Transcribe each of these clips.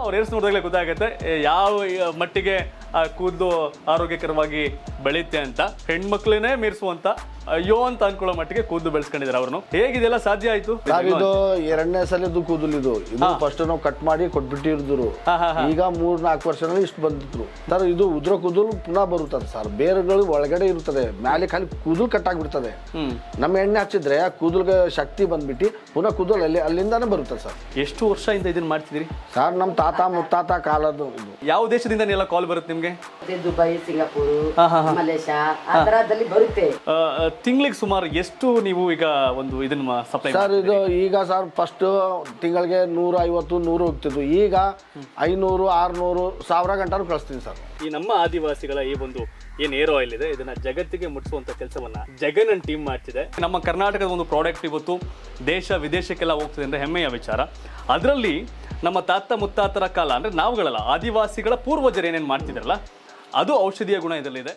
ಅವ್ರ ಏರ್ಸ್ ನೋಡಿದಾಗಲೇ ಗೊತ್ತಾಗುತ್ತೆ ಏ, ಯಾವ ಆ, ಮಟ್ಟಿಗೆ ಆ ಕೂದಲು ಆರೋಗ್ಯಕರವಾಗಿ ಬೆಳೆಯುತ್ತೆ ಅಂತ ಹೆಣ್ಮಕ್ಳನ್ನೇ ಮೀರಿಸುವಂತ ಅಯ್ಯೋ ಅಂತ ಅನ್ಕೊಳ್ಳೋ ಮಟ್ಟಿಗೆ ಕೂದಲು ಬೆಳೆಸ್ಕೊಂಡಿದ್ದಾರೆ ಅವ್ರನ್ನು ಹೇಗಿದೆಲ್ಲ ಸಾಧ್ಯ ಆಯ್ತು ಸರ್ ಇದು ಎರಡನೇ ಸಲದ್ದು ಕೂದಲು ಇದು ಇದು ಫಸ್ಟ್ ನಾವು ಕಟ್ ಮಾಡಿ ಕೊಟ್ಬಿಟ್ಟಿದ್ರು ಹಾ, ಹಾ, ಈಗ ಮೂರ್ ನಾಲ್ಕು ವರ್ಷದಲ್ಲಿ ಇಷ್ಟು ಬಂದಿದ್ರು ಸರ್ ಇದು ಉದ್ರ ಕೂದಲು ಪುನಃ ಬರುತ್ತದೆ ಸರ್ ಬೇರುಗಳು ಒಳಗಡೆ ಇರುತ್ತದೆ ಮೇಲೆ ಖಾಲಿ ಕೂದಲು ಕಟ್ ಆಗ್ಬಿಡ್ತದೆ ಹ್ಮ್ ನಮ್ಮ ಎಣ್ಣೆ ಹಚ್ಚಿದ್ರೆ ಆ ಕೂದಲ್ಗೆ ಶಕ್ತಿ ಬಂದ್ಬಿಟ್ಟು ಪುನಃ ಕೂದಲು ಅಲ್ಲಿ ಅಲ್ಲಿಂದಾನೇ ಬರುತ್ತೆ ಸರ್ ಎಷ್ಟು ವರ್ಷದಿಂದ ಇದನ್ನ ಮಾಡ್ತಿದ್ದೀರಿ ಸರ್ ನಮ್ಮ ತಾತ ಮುತ್ತಾತ ಕಾಲದ್ದು ಇದು ಯಾವ ದೇಶದಿಂದ ಎಲ್ಲ ಕಾಲ್ ಬರುತ್ತೆ ನಿಮ್ಗೆ ಮತ್ತೆ ದುಬೈ ಸಿಂಗಾಪುರ್ ಮಲೇಷ್ಯಾ ಆ ತರದಲ್ಲಿ ಬರುತ್ತೆ ತಿಂಗಳಿಗೆ ಸುಮಾರು ಎಷ್ಟು ನೀವು ಈಗ ಒಂದು ಇದನ್ನ ಸಪ್ಲೈ ಸರ್ ಇದು ಈಗ ಸರ್ ಫಸ್ಟ್ ತಿಂಗಳಿಗೆ ನೂರ ಐವತ್ತು ನೂರು ಹೋಗ್ತಿದ್ವು ಈಗ ಐನೂರು ಆರ್ನೂರು ಸಾವಿರ ಗಂಟನೂ ಕಳಿಸ್ತೀನಿ ಸರ್ ಈ ನಮ್ಮ ಆದಿವಾಸಿಗಳ ಈ ಒಂದು ಏನ್ ಏರ್ ಆಯಿಲ್ ಇದೆ ಇದನ್ನ ಜಗತ್ತಿಗೆ ಮುಟ್ಟಿಸುವಂತ ಕೆಲಸವನ್ನ ಜಗನ್ ಟೀಮ್ ಮಾಡ್ತಿದೆ ನಮ್ಮ ಕರ್ನಾಟಕದ ಒಂದು ಪ್ರಾಡಕ್ಟ್ ಇವತ್ತು ದೇಶ ವಿದೇಶಕ್ಕೆಲ್ಲ ಹೋಗ್ತದೆ ಅಂದ್ರೆ ಹೆಮ್ಮೆಯ ವಿಚಾರ ಅದರಲ್ಲಿ ನಮ್ಮ ತಾತ ಮುತ್ತಾತರ ಕಾಲ ಅಂದ್ರೆ ನಾವುಗಳಲ್ಲ ಆದಿವಾಸಿಗಳ ಪೂರ್ವಜರು ಏನೇನು ಮಾಡ್ತಿದ್ರಲ್ಲ ಅದು ಔಷಧೀಯ ಗುಣ ಇದರಲ್ಲಿದೆ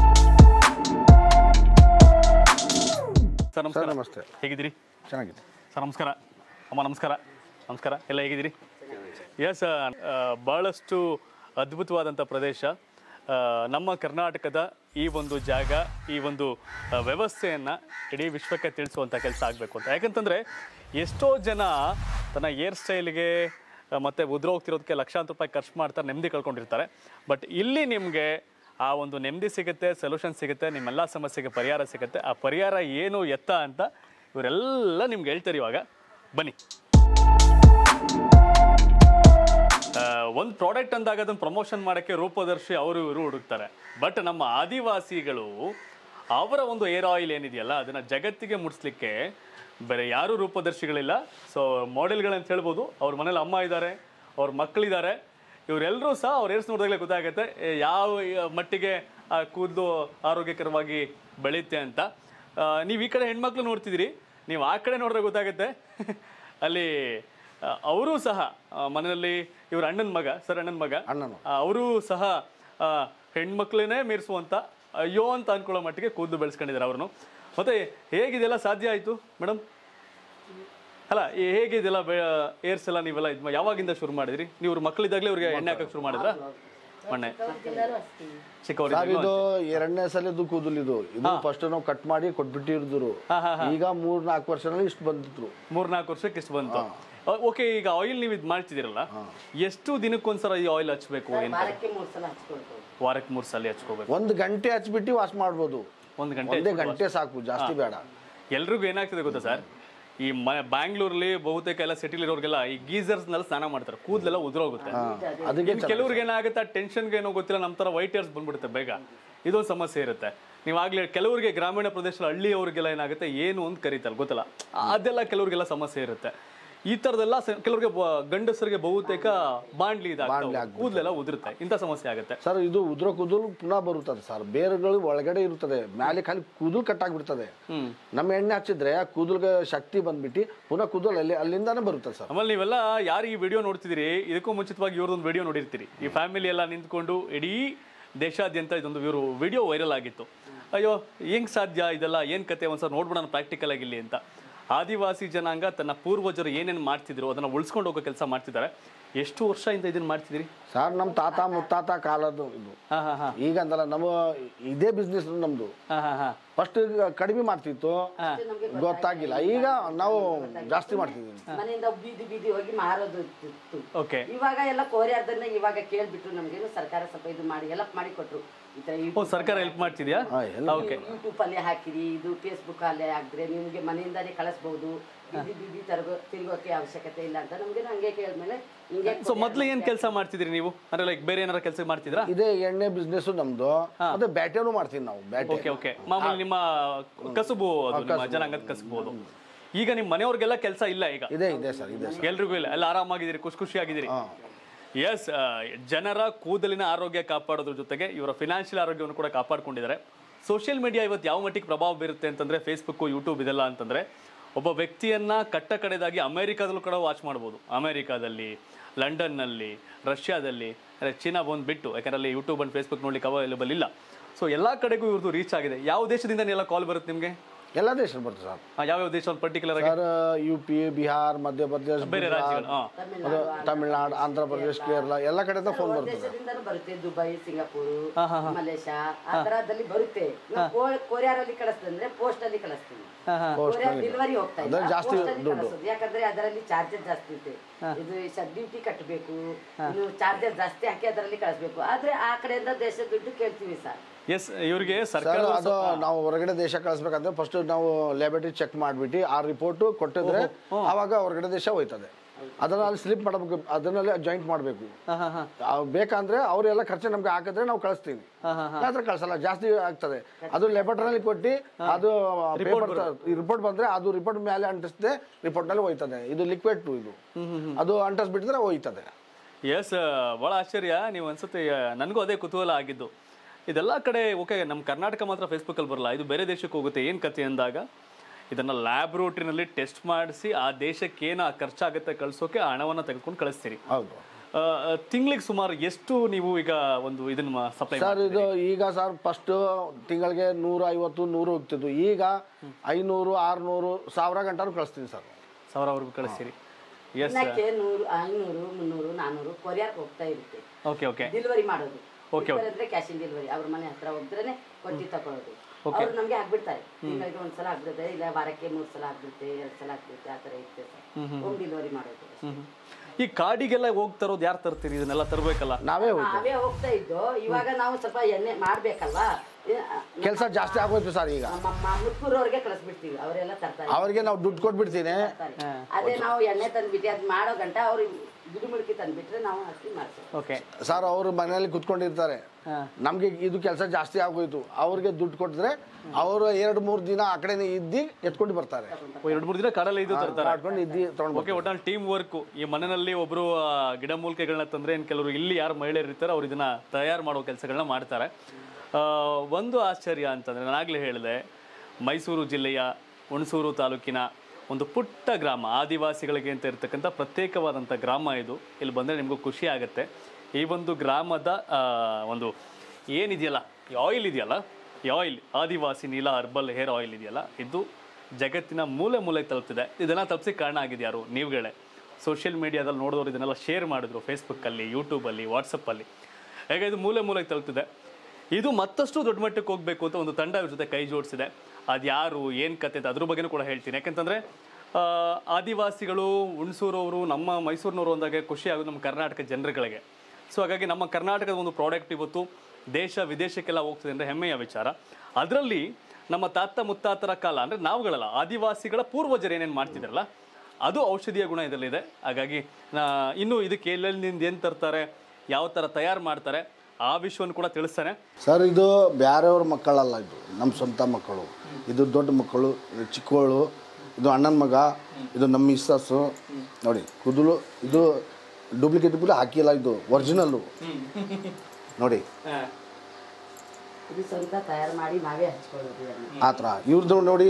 ಸರ್ ನಮಸ್ಕಾರ ಸರ್ ನಮಸ್ತೆ ಹೇಗಿದ್ದೀರಿ ಚೆನ್ನಾಗಿದೆ ಸರ್ ನಮಸ್ಕಾರ ಅಮ್ಮ ನಮಸ್ಕಾರ ನಮಸ್ಕಾರ ಎಲ್ಲ ಹೇಗಿದ್ದೀರಿ ಎಸ್ ಭಾಳಷ್ಟು ಅದ್ಭುತವಾದಂಥ ಪ್ರದೇಶ ಆ, ನಮ್ಮ ಕರ್ನಾಟಕದ ಈ ಒಂದು ಜಾಗ ಈ ಒಂದು ಆ, ವ್ಯವಸ್ಥೆಯನ್ನು ಇಡೀ ವಿಶ್ವಕ್ಕೆ ತಿಳಿಸುವಂಥ ಕೆಲಸ ಆಗಬೇಕು ಅಂತ ಯಾಕಂತಂದರೆ ಎಷ್ಟೋ ಜನ ತನ್ನ ಏರ್ ಸ್ಟೈಲ್ಗೆ ಮತ್ತು ಉದ್ರೋಗ್ತಿರೋದಕ್ಕೆ ಲಕ್ಷಾಂತರ ರೂಪಾಯಿ ಖರ್ಚು ಮಾಡ್ತಾರೆ ನೆಮ್ಮದಿ ಕಳ್ಕೊಂಡಿರ್ತಾರೆ ಬಟ್ ಇಲ್ಲಿ ನಿಮಗೆ ಆ ಒಂದು ನೆಮ್ಮದಿ ಸಿಗುತ್ತೆ ಸೊಲ್ಯೂಷನ್ ಸಿಗುತ್ತೆ ನಿಮ್ಮೆಲ್ಲ ಸಮಸ್ಯೆಗೆ ಪರಿಹಾರ ಸಿಗುತ್ತೆ ಆ ಪರಿಹಾರ ಏನು ಎತ್ತ ಅಂತ ಇವರೆಲ್ಲ ನಿಮ್ಗೆ ಹೇಳ್ತಾರೆ ಇವಾಗ ಬನ್ನಿ ಒಂದು ಪ್ರಾಡಕ್ಟ್ ಅಂದಾಗ ಅದನ್ನು ಪ್ರಮೋಷನ್ ಮಾಡೋಕ್ಕೆ ರೂಪದರ್ಶಿ ಅವರು ಇವರು ಹುಡುಕ್ತಾರೆ ಬಟ್ ನಮ್ಮ ಆದಿವಾಸಿಗಳು ಅವರ ಒಂದು ಏರ್ ಆಯಿಲ್ ಏನಿದೆಯಲ್ಲ ಅದನ್ನು ಜಗತ್ತಿಗೆ ಮುಟ್ಸ್ಲಿಕ್ಕೆ ಬೇರೆ ಯಾರೂ ರೂಪದರ್ಶಿಗಳಿಲ್ಲ ಸೊ ಮಾಡೆಲ್ಗಳಂತ ಹೇಳ್ಬೋದು ಅವ್ರ ಮನೇಲಿ ಅಮ್ಮ ಇದ್ದಾರೆ ಅವ್ರ ಮಕ್ಕಳಿದ್ದಾರೆ ಇವರೆಲ್ಲರೂ ಸಹ ಅವ್ರ ಏರ್ಸ್ ನೋಡಿದಾಗಲೇ ಗೊತ್ತಾಗುತ್ತೆ ಏ, ಯಾವ ಆ, ಮಟ್ಟಿಗೆ ಆ ಕೂದಲು ಆರೋಗ್ಯಕರವಾಗಿ ಬೆಳೆಯುತ್ತೆ ಅಂತ ನೀವು ಈ ಕಡೆ ಹೆಣ್ಮಕ್ಳು ನೋಡ್ತಿದ್ದೀರಿ ನೀವು ಆ ಕಡೆ ನೋಡಿದ್ರೆ ಗೊತ್ತಾಗುತ್ತೆ ಅಲ್ಲಿ ಅವರು ಸಹ ಆ, ಮನೆಯಲ್ಲಿ ಇವ್ರ ಅಣ್ಣನ ಮಗ ಸರ್ ಅಣ್ಣನ ಮಗ ಅಣ್ಣನು ಅವರು ಸಹ ಆ, ಹೆಣ್ಮಕ್ಳನ್ನೇ ಮೀರಿಸುವಂತ ಅಯ್ಯೋ ಅಂತ ಅನ್ಕೊಳ್ಳೋ ಮಟ್ಟಿಗೆ ಕೂದಲು ಬೆಳೆಸ್ಕೊಂಡಿದ್ದಾರೆ ಅವ್ರನ್ನು ಮತ್ತೆ ಹೇಗಿದೆಲ್ಲ ಸಾಧ್ಯ ಆಯ್ತು ಮೇಡಮ್ ಅಲ್ಲ ಈ ಹೇಗಿದೆಲ್ಲ ಏರ್ಸ್ ಎಲ್ಲ ನೀವೆಲ್ಲ ಇದ್ ಮಾ- ಯಾವಾಗಿಂದ ಶುರು ಮಾಡಿದ್ರಿ ನೀವು ಮಕ್ಕಳಿದ್ದಾಗಲೇ ಇವ್ರಿಗೆ ಎಣ್ಣೆ ಹಾಕಕ್ಕೆ ಶುರು ಮಾಡಿದ್ರಾ ಮೊನ್ನೆ ಸರ್ ಚಿಕ್ಕವರಿಗೆ ಇದು ಎರಡನೇ ಸಲದ್ದು ಕೂದಲು ಇದು ಇದು ಫಸ್ಟ್ ನಾವು ಕಟ್ ಮಾಡಿ ಕೊಟ್ಬಿಟ್ಟಿದ್ರು ಹಾ ಹಾ ಈಗ ಮೂರ್ ನಾಲ್ಕು ವರ್ಷದಲ್ಲಿ ಇಷ್ಟು ಬಂದಿದ್ರು ಮೂರ್ನಾಲ್ಕು ವರ್ಷಕ್ಕೆ ಇಷ್ಟು ಬಂತು ಓಕೆ ಈಗ ಆಯಿಲ್ ನೀವು ಇದು ಮಾಡ್ತಿದ್ದೀರಲ್ಲ ಎಷ್ಟು ದಿನಕ್ಕೊಂದ್ಸಲ ಈ ಆಯಿಲ್ ಹಚ್ಬೇಕು ಏನು ವಾರಕ್ಕೆ ಮೂರ್ ಸಲ ಹಚ್ಕೊಳ್ಬೋದು ವಾರಕ್ಕೆ ಮೂರು ಸಲ ಹಚ್ಕೋಬೇಕು ಒಂದು ಗಂಟೆ ಹಚ್ಬಿಟ್ಟು ವಾಶ್ ಮಾಡ್ಬೋದು ಒಂದು ಗಂಟೆ ಒಂದೇ ಗಂಟೆ ಸಾಕು ಜಾಸ್ತಿ ಬೇಡ ಎಲ್ರಿಗೂ ಏನಾಗ್ತದೆ ಗೊತ್ತಾ ಸರ್ ಈ ಮ ಬ್ಯಾಂಗ್ಳೂರಲ್ಲಿ ಬಹುತೇಕ ಎಲ್ಲ ಸಿಟಿಲಿ ಇರೋರಿಗೆಲ್ಲ ಈ ಗೀಸರ್ಸ್ನೆಲ್ಲ ಸ್ನಾನ ಮಾಡ್ತಾರೆ ಕೂದಲೆಲ್ಲ ಉದುರೋಗುತ್ತೆ ಅದಕ್ಕೆ ಇನ್ನು ಕೆಲವ್ರಿಗೆ ಏನಾಗುತ್ತೆ ಆ ಟೆನ್ಷನ್ಗೆ ಏನೋ ಗೊತ್ತಿಲ್ಲ ನಮ್ಮ ಥರ ವೈಟ್ ಏರ್ಸ್ ಬಂದ್ಬಿಡುತ್ತೆ ಬೇಗ ಇದೊಂದು ಸಮಸ್ಯೆ ಇರುತ್ತೆ ನೀವು ಆಗ್ಲೇ ಕೆಲವರಿಗೆ ಗ್ರಾಮೀಣ ಪ್ರದೇಶದಲ್ಲಿ ಹಳ್ಳಿಯವರಿಗೆಲ್ಲ ಏನಾಗುತ್ತೆ ಏನು ಅಂತ ಕರೀತಾರೆ ಗೊತ್ತಲ್ಲ ಅದೆಲ್ಲ ಕೆಲವರಿಗೆಲ್ಲ ಸಮಸ್ಯೆ ಇರುತ್ತೆ ಈ ಥರದೆಲ್ಲ ಸ- ಕೆಲವ್ರಿಗೆ ಬ- ಗಂಡಸರಿಗೆ ಬಹುತೇಕ ಬಾಂಡ್ಲಿ ಇದಾಗ್ತವೆ ಕೂದಲೆಲ್ಲ ಉದುರುತ್ತೆ ಇಂಥ ಸಮಸ್ಯೆ ಆಗುತ್ತೆ ಸರ್ ಇದು ಉದ್ರ ಕೂದಲು ಪುನಃ ಬರುತ್ತದೆ ಸರ್ ಬೇರುಗಳು ಒಳಗಡೆ ಇರುತ್ತದೆ ಮೇಲೆ ಖಾಲಿ ಕೂದಲು ಕಟ್ ಆಗ್ಬಿಡ್ತದೆ ಹ್ಮ್ ನಮ್ಮ ಎಣ್ಣೆ ಹಚ್ಚಿದ್ರೆ ಆ ಕೂದಲ್ಗೆ ಶಕ್ತಿ ಬಂದ್ಬಿಟ್ಟು ಪುನಃ ಕೂದಲು ಅಲ್ಲಿ ಅಲ್ಲಿಂದಾನೇ ಬರುತ್ತೆ ಸರ್ ಆಮೇಲೆ ನೀವೆಲ್ಲ ಯಾರು ಈ ವಿಡಿಯೋ ನೋಡ್ತಿದ್ದೀರಿ ಇದಕ್ಕೂ ಮುಂಚಿತವಾಗಿ ಇವ್ರದೊಂದು ವಿಡಿಯೋ ನೋಡಿರ್ತೀರಿ ಈ ಫ್ಯಾಮಿಲಿ ಎಲ್ಲ ನಿಂತ್ಕೊಂಡು ಇಡೀ ದೇಶಾದ್ಯಂತ ಇದೊಂದು ಇವರು ವಿಡಿಯೋ ವೈರಲ್ ಆಗಿತ್ತು ಅಯ್ಯೋ ಹೆಂಗ್ ಸಾಧ್ಯ ಇದೆಲ್ಲ ಏನ್ ಕತೆ ಒಂದ್ಸಲ ನೋಡ್ಬಿಡೋಣ ಪ್ರಾಕ್ಟಿಕಲ್ ಆಗಿ ಇಲ್ಲಿ ಅಂತ ಆದಿವಾಸಿ ಜನಾಂಗ ತನ್ನ ಪೂರ್ವಜರು ಏನೇನು ಮಾಡ್ತಿದ್ರು ಅದನ್ನ ಉಳಿಸ್ಕೊಂಡು ಹೋಗೋ ಕೆಲಸ ಮಾಡ್ತಿದ್ದಾರೆ ಎಷ್ಟು ವರ್ಷದಿಂದ ಇದನ್ನ ಮಾಡ್ತಿದ್ದೀರಿ ಸರ್ ನಮ್ಮ ತಾತ ಮುತ್ತಾತ ಕಾಲದ್ದು ಇದು ಹಾ ಹಾ ಹಾ ಈಗ ಅಂತಲ್ಲ ನಮ್ಮ ಇದೇ ಬಿಸ್ನೆಸ್ ನಮ್ದು ಹಾ ಹಾ ಹಾ ಫಸ್ಟ್ ಕಡಿಮೆ ಮಾಡ್ತಿತ್ತು ಗೊತ್ತಾಗಿಲ್ಲ ಈಗ ನಾವು ಜಾಸ್ತಿ ಮಾಡ್ತಿದ್ದೀವಿ ಮನೆಯಿಂದ ಬೀದಿ ಬೀದಿ ಹೋಗಿ ಮಾರೋದು ಇತ್ತು ಓಕೆ ಇವಾಗ ಎಲ್ಲ ಕೋರಿಯಾರ್ದನ್ನ ಇವಾಗ ಕೇಳ್ಬಿಟ್ರು ನಮ್ಗೇನು ಸರ್ಕಾರ ಸ್ವಲ್ಪ ಇದು ಮಾಡಿ ಹೆಲ್ಪ್ ಮಾಡಿ ಕೊಟ್ರು ಈ ತರ ಓ ಸರ್ಕಾರ ಹೆಲ್ಪ್ ಮಾಡ್ತಿದ್ಯಾ ಹಾ, ಎಲ್ಲ ಓಕೆ ಯೂಟ್ಯೂಬ್ ಅಲ್ಲಿ ಹಾಕಿರಿ ಇದು ಫೇಸ್ಬುಕ್ ಅಲ್ಲಿ ಹಾಕಿದ್ರೆ ನಿಮ್ಗೆ ಮನೆಯಿಂದಾನೇ ಕಳಿಸ್ಬಹುದು ಬೀದಿ ಬೀದಿ ತರಗೋ ತಿರುಗೋಕೆ ಅವಶ್ಯಕತೆ ಇಲ್ಲ ಅಂತ ನಮ್ಗೆ ಹಂಗೆ ಕೇಳಿದ್ಮೇಲೆ ಹಿಂಗೆ ಸೊ ಮೊದ್ಲು ಏನ್ ಕೆಲಸ ಮಾಡ್ತಿದ್ರಿ ನೀವು ಅಂದ್ರೆ ಲೈಕ್ ಬೇರೆ ಏನಾರ ಕೆಲಸ ಮಾಡ್ತಿದ್ರಾ ಇದೇ ಎಣ್ಣೆ ಬಿಸ್ನೆಸ್ ನಮ್ದು ಮತ್ತೆ ಬ್ಯಾಟೆನೂ ಮಾಡ್ತೀವಿ ನಾವು ಬ್ಯಾಟೆ ಓಕೆ ಓಕೆ ಮಾಮೂಲಿ ನಿಮ್ಮ ಕಸುಬು ಅದು ನಿಮ್ಮ ಜನಾಂಗದ ಕಸುಬು ಅದು ಈಗ ನಿಮ್ಮ ಮನೆಯವ್ರಿಗೆಲ್ಲ ಕೆಲಸ ಇಲ್ಲ ಈಗ ಇದೆ ಇದೆ ಸರ್ ಇದೆ ಸರ್ ಎಲ್ರಿಗೂ ಇಲ್ಲ ಎಲ್ಲ ಆರಾಮಾಗಿದ್ದೀರಿ ಖುಷಿ ಖುಷಿಯಾಗಿದ್ದೀರಿ ಹಾ ಎಸ್ ಜನರ ಕೂದಲಿನ ಆರೋಗ್ಯ ಕಾಪಾಡೋದ್ರ ಜೊತೆಗೆ ಇವರ ಫಿನಾನ್ಷಿಯಲ್ ಆರೋಗ್ಯವನ್ನು ಕೂಡ ಕಾಪಾಡ್ಕೊಂಡಿದ್ದಾರೆ ಸೋಷಿಯಲ್ ಮೀಡಿಯಾ ಇವತ್ತು ಯಾವ ಮಟ್ಟಿಗೆ ಪ್ರಭಾವ ಬೀರುತ್ತೆ ಅಂತಂದ್ರೆ ಫೇಸ್ಬುಕ್ ಯೂಟ್ಯೂಬ್ ಇದೆಲ್ಲ ಅಂತಂದ್ರೆ ಒಬ್ಬ ವ್ಯಕ್ತಿಯನ್ನ ಕಟ್ಟ ಕಡೆದಾಗಿ ಅಮೆರಿಕಾದಲ್ಲೂ ಕೂಡ ವಾಚ್ ಮಾಡ್ಬೋದು ಅಮೆರಿಕಾದಲ್ಲಿ ಲಂಡನ್ನಲ್ಲಿ ರಷ್ಯಾದಲ್ಲಿ ಅರೆ ಚೀನಾ ಬಂದು ಬಿಟ್ಟು ಯಾಕಂದ್ರೆ ಅಲ್ಲಿ ಯೂಟ್ಯೂಬ್ ಅಂಡ್ ಫೇಸ್ಬುಕ್ ನೋಡ್ಲಿಕ್ಕೆ ಅವೈಲೇಬಲ್ ಇಲ್ಲ ಸೊ ಎಲ್ಲ ಕಡೆಗೂ ಇವ್ರದ್ದು ರೀಚ್ ಆಗಿದೆ ಯಾವ ದೇಶದಿಂದ ಎಲ್ಲ ಕಾಲ್ ಬರುತ್ತೆ ನಿಮಗೆ ಎಲ್ಲ ದೇಶ ಬರ್ತದೆ ಸರ್ ಆ, ಯಾವ್ಯಾವ ದೇಶ ಒಂದು ಪರ್ಟಿಕ್ಯುಲರ್ ಆಗಿ sir U P Bihar Madhya Pradesh ಬೇರೆ ರಾಜ್ಯಗಳು ಹಾ ಅದು ತಮಿಳ್ನಾಡು ಆಂಧ್ರ ಪ್ರದೇಶ ಕೇರಳ ಎಲ್ಲ ಕಡೆಯಿಂದ ಫೋನ್ ಬರ್ತದೆ ದೇಶದಿಂದನೂ ಬರುತ್ತೆ ದುಬೈ ಸಿಂಗಾಪುರ್ ಮಲೇಷ್ಯಾ ಆ ತರದಲ್ಲಿ ಬರುತ್ತೆ ನಾವು ಕೋ- ಕೊರಿಯರಲ್ಲಿ ಕಳಿಸ್ತೇವೆ ಅಂದ್ರೆ ಪೋಸ್ಟ್ ಅಲ್ಲಿ ಕಳಿಸ್ತೀವಿ ಕೊರಿಯರ್ ಡೆಲಿವರಿ ಹೋಗ್ತಾ ಇಲ್ಲ ಜಾಸ್ತಿ post ಅಲ್ಲಿ ಕಳಿಸೋದು ಯಾಕಂದ್ರೆ ಅದರಲ್ಲಿ ಚಾರ್ಜಸ್ ಜಾಸ್ತಿ ಇರುತ್ತೆ ಇದು ಡ್ಯೂಟಿ ಕಟ್ಟಬೇಕು ಇನ್ನು ಚಾರ್ಜಸ್ ಜಾಸ್ತಿ ಹಾಕಿ ಅದರಲ್ಲಿ ಕಳಿಸ್ಬೇಕು ಆದ್ರೆ ಆ ಕಡೆಯಿಂದ ದೇಶ ದುಡ್ಡು ಕೇಳ್ತೀವಿ ಸರ್ ಎಸ್ ಇವರಿಗೆ ಸರ್ಕಾರ ಸರ್ ಅದು ನಾವು ಹೊರಗಡೆ ದೇಶ ಕಳಿಸ್ಬೇಕಂದ್ರೆ ಫಸ್ಟ್ ನಾವು ಲ್ಯಾಬರೇಟರಿ ಚೆಕ್ ಮಾಡಿಬಿಟ್ಟು ಆ ರಿಪೋರ್ಟ್ ಕೊಟ್ಟಿದ್ರೆ ಆವಾಗ ಹೊರಗಡೆ ದೇಶ ಹೋಯ್ತದೆ ಅದನ್ನ ಅಲ್ಲಿ ಸ್ಲಿಪ್ ಮಾಡಬೇಕು ಅದನ್ನಲ್ಲಿ ಜಾಯಿಂಟ್ ಮಾಡಬೇಕು ಬೇಕಂದ್ರೆ ಅವರೆಲ್ಲ ಖರ್ಚು ನಮ್ಗೆ ಹಾಕಿದ್ರೆ ನಾವು ಕಳಿಸ್ತೀವಿ ಇಲ್ಲಾಂದ್ರೆ ಕಳ್ಸಲ್ಲ ಜಾಸ್ತಿ ಆಗ್ತದೆ ಅದು ಲ್ಯಾಬರೇಟರಿನಲ್ಲಿ ಕೊಟ್ಟು ಅದು ಪೇಪರ್ ರಿಪೋರ್ಟ್ ಬಂದ್ರೆ ಅದು ರಿಪೋರ್ಟ್ ಮೇಲೆ ಅಂಟಿಸಿದೆ ರಿಪೋರ್ಟ್ ನಲ್ಲಿ ಹೋಯ್ತದೆ ಇದು ಲಿಕ್ವಿಡ್ ಇದು ಅದು ಅಂಟಿಸ್ಬಿಟ್ಟಿದ್ರೆ ಹೋಯ್ತದೆ ಎಸ್ ಭಾಳ ಆಶ್ಚರ್ಯ ನೀವು ಅನ್ಸುತ್ತೆ ಆ, ನನಗೂ ಅದೇ ಕುತೂಹಲ ಆಗಿದ್ದು ಇದೆಲ್ಲ ಕಡೆ ಓಕೆ ನಮ್ಮ ಕರ್ನಾಟಕ ಮಾತ್ರ ಫೇಸ್ಬುಕ್ಕಲ್ಲಿ ಬರಲ್ಲ ಇದು ಬೇರೆ ದೇಶಕ್ಕೆ ಹೋಗುತ್ತೆ ಏನು ಕತೆ ಅಂದಾಗ ಇದನ್ನು ಲ್ಯಾಬ್ರೋಟ್ರಿನಲ್ಲಿ ಟೆಸ್ಟ್ ಮಾಡಿಸಿ ಆ ದೇಶಕ್ಕೆ ಏನು ಖರ್ಚಾಗುತ್ತೆ ಕಳಿಸೋಕೆ ಆ ಹಣವನ್ನು ತೆಗೆದುಕೊಂಡು ಕಳಿಸ್ತೀರಿ ಹೌದು ತಿಂಗಳಿಗೆ ಸುಮಾರು ಎಷ್ಟು ನೀವು ಈಗ ಒಂದು ಇದನ್ನ ಸಪ್ಲೈ ಸರ್ ಇದು ಈಗ ಸರ್ ಫಸ್ಟ್ ತಿಂಗಳಿಗೆ ನೂರ ಐವತ್ತು ನೂರು ಹೋಗ್ತಿದ್ವು ಈಗ ಐನೂರು ಆರ್ನೂರು ಸಾವಿರ ಗಂಟನೂ ಕಳಿಸ್ತೀನಿ ಸರ್ ಸಾವಿರವರೆಗೂ ಕಳಿಸ್ತೀರಿ ಎಸ್ ದಿನಕ್ಕೆ ನೂರು ಐನೂರು ಮುನ್ನೂರು ನಾನ್ನೂರು ಕೊರಿಯರ್ ಹೋಗ್ತಾ ಇರುತ್ತೆ ಓಕೆ ಓಕೆ ಡೆಲಿವರಿ ಮಾಡೋದು Okay, Delivery ಅಂದ್ರೆ ಕ್ಯಾಶ್ ಇನ್ ಡೆಲಿವರಿ ಅವ್ರ ಮನೆ ಹತ್ರ ಹೋಗ್ದ್ರೇನೆ ಕೊಟ್ಟಿ ತಗೊಳ್ಳೋದು ಅವ್ರು ನಮ್ಗೆ ಹಾಕ್ಬಿಡ್ತಾರೆ ತಿಂಗಳಿಗೆ ಒಂದ್ಸಲ ಆಗ್ಬಿಡುತ್ತೆ ಇಲ್ಲ ವಾರಕ್ಕೆ ಮೂರ್ ಸಲ ಆಗ್ಬಿಡುತ್ತೆ ಎರಡ್ ಸಲ ಆಗ್ಬಿಡುತ್ತೆ ಆ ತರ ಇರುತ್ತೆ ಸರ್ ಹೋಮ್ ಡೆಲಿವರಿ ಮಾಡೋದು ಈ ಕಾಡಿಗೆಲ್ಲ ಹೋಗ್ತಾರೋದು ಯಾರು ತರ್ತೀರಿ ಇದನ್ನೆಲ್ಲ ತರಬೇಕಲ್ಲ ನಾವೇ ಹೋಗ್ತೀವಿ ನಾವೇ ಹೋಗ್ತಾ ಇದ್ದು ಇವಾಗ ನಾವು ಸ್ವಲ್ಪ ಎಣ್ಣೆ ಮಾಡ್ಬೇಕಲ್ವಾ ಕೆಲಸ ಜಾಸ್ತಿ ಆಗೋಯ್ತು ಸರ್ ಈಗ ನಮ್ಮ ಮುತ್ಕೂರವ್ರಿಗೆ ಕಳಿಸ್ಬಿಡ್ತೀವಿ ಅವರೆಲ್ಲ ತರ್ತಾರೆ ಅವ್ರಿಗೆ ನಾವು ದುಡ್ಡು ಕೊಟ್ಬಿಡ್ತೀನಿ ತರ್ತಾರೆ. ಅದೇ ನಾವು ಎಣ್ಣೆ ತಂದ್ಬಿಟ್ಟು ಅದ್ ಮಾಡೋ ಗಂಟ ಅವ್ರು ಗಿಡಮುಳ್ಕಿ ತಂದ್ಬಿಟ್ರೆ ನಾವು ಹಾಕಿ ಮಾಡ್ತೀವಿ ಓಕೆ ಸರ್ ಅವರು ಮನೆಯಲ್ಲಿ ಕುತ್ಕೊಂಡಿರ್ತಾರೆ ನಮ್ಗೆ ಇದು ಕೆಲಸ ಜಾಸ್ತಿ ಆಗೋಯ್ತು ಅವ್ರಿಗೆ ದುಡ್ಡು ಕೊಟ್ಟಿದ್ರೆ ಅವರು ಎರಡು ಮೂರು ದಿನ ಆ ಕಡೆನೇ ಇದ್ದು ಎತ್ಕೊಂಡು ಬರ್ತಾರೆ ಎರಡು ಮೂರು ದಿನ ಕಾಡಲ್ಲಿ ಇದು ತರ್ತಾರೆ ಮಾಡ್ಕೊಂಡು ಇದ್ದು ತಗೊಂಡು ಓಕೆ ಒಟ್ನಲ್ಲಿ ಟೀಮ್ ವರ್ಕ್ ಈ ಮನೆಯಲ್ಲಿ ಒಬ್ರು ಆ, ಗಿಡಮೂಲಿಕೆಗಳನ್ನ ತಂದ್ರೆ ಏನು ಕೆಲವರು ಇಲ್ಲಿ ಯಾರು ಮಹಿಳೆಯರು ಇರ್ತಾರೆ ಅವ್ರು ಇದನ್ನ ತಯಾರು ಮಾಡೋ ಕೆಲಸಗಳನ್ನ ಮಾಡ್ತಾರೆ ಆ, ಒಂದು ಆಶ್ಚರ್ಯ ಅಂತಂದ್ರೆ ನಾನಾಗಲೇ ಹೇಳಿದೆ ಮೈಸೂರು ಜಿಲ್ಲೆಯ ಹುಣಸೂರು ತಾಲೂಕಿನ ಒಂದು ಪುಟ್ಟ ಗ್ರಾಮ ಆದಿವಾಸಿಗಳಿಗೆ ಅಂತ ಇರ್ತಕ್ಕಂಥ ಪ್ರತ್ಯೇಕವಾದಂಥ ಗ್ರಾಮ ಇದು ಇಲ್ಲಿ ಬಂದರೆ ನಿಮಗೂ ಖುಷಿ ಆಗುತ್ತೆ ಈ ಒಂದು ಗ್ರಾಮದ ಆ, ಒಂದು ಏನಿದೆಯಲ್ಲ ಈ ಆಯಿಲ್ ಇದೆಯಲ್ಲ ಈ oil Adivasi Neela herbal hair oil ಇದೆಯಲ್ಲ ಇದು ಜಗತ್ತಿನ ಮೂಲೆ ಮೂಲೆಗೆ ತಲುಪ್ತಿದೆ ಇದನ್ನ ತಪ್ಪಿಸಿ ಕಾರಣ ಆಗಿದೆ ಯಾರು ನೀವುಗಳೇ ಸೋಷಿಯಲ್ ಮೀಡಿಯಾದಲ್ಲಿ ನೋಡಿದವರು ಇದನ್ನೆಲ್ಲ ಶೇರ್ ಮಾಡಿದ್ರು ಫೇಸ್ಬುಕ್ಕಲ್ಲಿ ಯೂಟ್ಯೂಬಲ್ಲಿ ವಾಟ್ಸಪ್ಪಲ್ಲಿ ಹೇಗೆ ಇದು ಮೂಲೆ ಮೂಲೆಗೆ ತಲುಪ್ತಿದೆ ಇದು ಮತ್ತಷ್ಟು ದೊಡ್ಡ ಮಟ್ಟಕ್ಕೆ ಹೋಗಬೇಕು ಅಂತ ಒಂದು ತಂಡ ಇವ್ರ ಜೊತೆ ಕೈ ಜೋಡಿಸಿದೆ ಅದು ಯಾರು ಏನು ಕತೆ ಅಂತ ಅದ್ರ ಬಗ್ಗೆನೂ ಕೂಡ ಹೇಳ್ತೀನಿ ಯಾಕೆಂತಂದರೆ ಆದಿವಾಸಿಗಳು ಹುಣಸೂರವರು ನಮ್ಮ ಮೈಸೂರಿನವರು ಅಂದಾಗ ಖುಷಿ ಆಗೋದು ನಮ್ಮ ಕರ್ನಾಟಕ ಜನರುಗಳಿಗೆ ಸೊ ಹಾಗಾಗಿ ನಮ್ಮ ಕರ್ನಾಟಕದ ಒಂದು ಪ್ರಾಡಕ್ಟ್ ಇವತ್ತು ದೇಶ ವಿದೇಶಕ್ಕೆಲ್ಲ ಹೋಗ್ತದೆ ಅಂದರೆ ಹೆಮ್ಮೆಯ ವಿಚಾರ ಅದರಲ್ಲಿ ನಮ್ಮ ತಾತ ಮುತ್ತಾತರ ಕಾಲ ಅಂದರೆ ನಾವುಗಳಲ್ಲ ಆದಿವಾಸಿಗಳ ಪೂರ್ವಜರು ಏನೇನು ಮಾಡ್ತಿದ್ರಲ್ಲ ಅದು ಔಷಧೀಯ ಗುಣ ಇದರಲ್ಲಿದೆ ಹಾಗಾಗಿ ನಾ- ಇನ್ನು ಇದಕ್ಕೆ ಎಲ್ಲೆಲ್ಲಿಂದ ಏನು ತರ್ತಾರೆ ಯಾವ ಥರ ತಯಾರು ಮಾಡ್ತಾರೆ ಆ ವಿಷಯವನ್ನು ಕೂಡ ತಿಳಿಸ್ತಾನೆ ಸರ್ ಇದು ಬೇರೆಯವ್ರ ಮಕ್ಕಳಲ್ಲ ಇದು ನಮ್ಮ ಸ್ವಂತ ಮಕ್ಕಳು ಇದು ದೊಡ್ಡ ಮಕ್ಕಳು ಇದು ಚಿಕ್ಕವಳು ಇದು ಅಣ್ಣನ ಮಗ ಇದು ನಮ್ಮ ಮಿಸ್ಸಸ್ಸು ನೋಡಿ ಕುದಲು ಇದು ಡೂಪ್ಲಿಕೇಟ್ ಡೂಪ್ಲಿಕೇಟ್ ಹಾಕಿಲ್ಲ ಇದು ಒರಿಜಿನಲ್ಲು ನೋಡಿ ಇದು ಸ್ವಂತ ತಯಾರು ಮಾಡಿ ನಾವೇ ಹಚ್ಕೊಳ್ಳೋದು ಇದನ್ನ. ಆ ಥರ ಇವ್ರದ್ದು ನೋಡಿ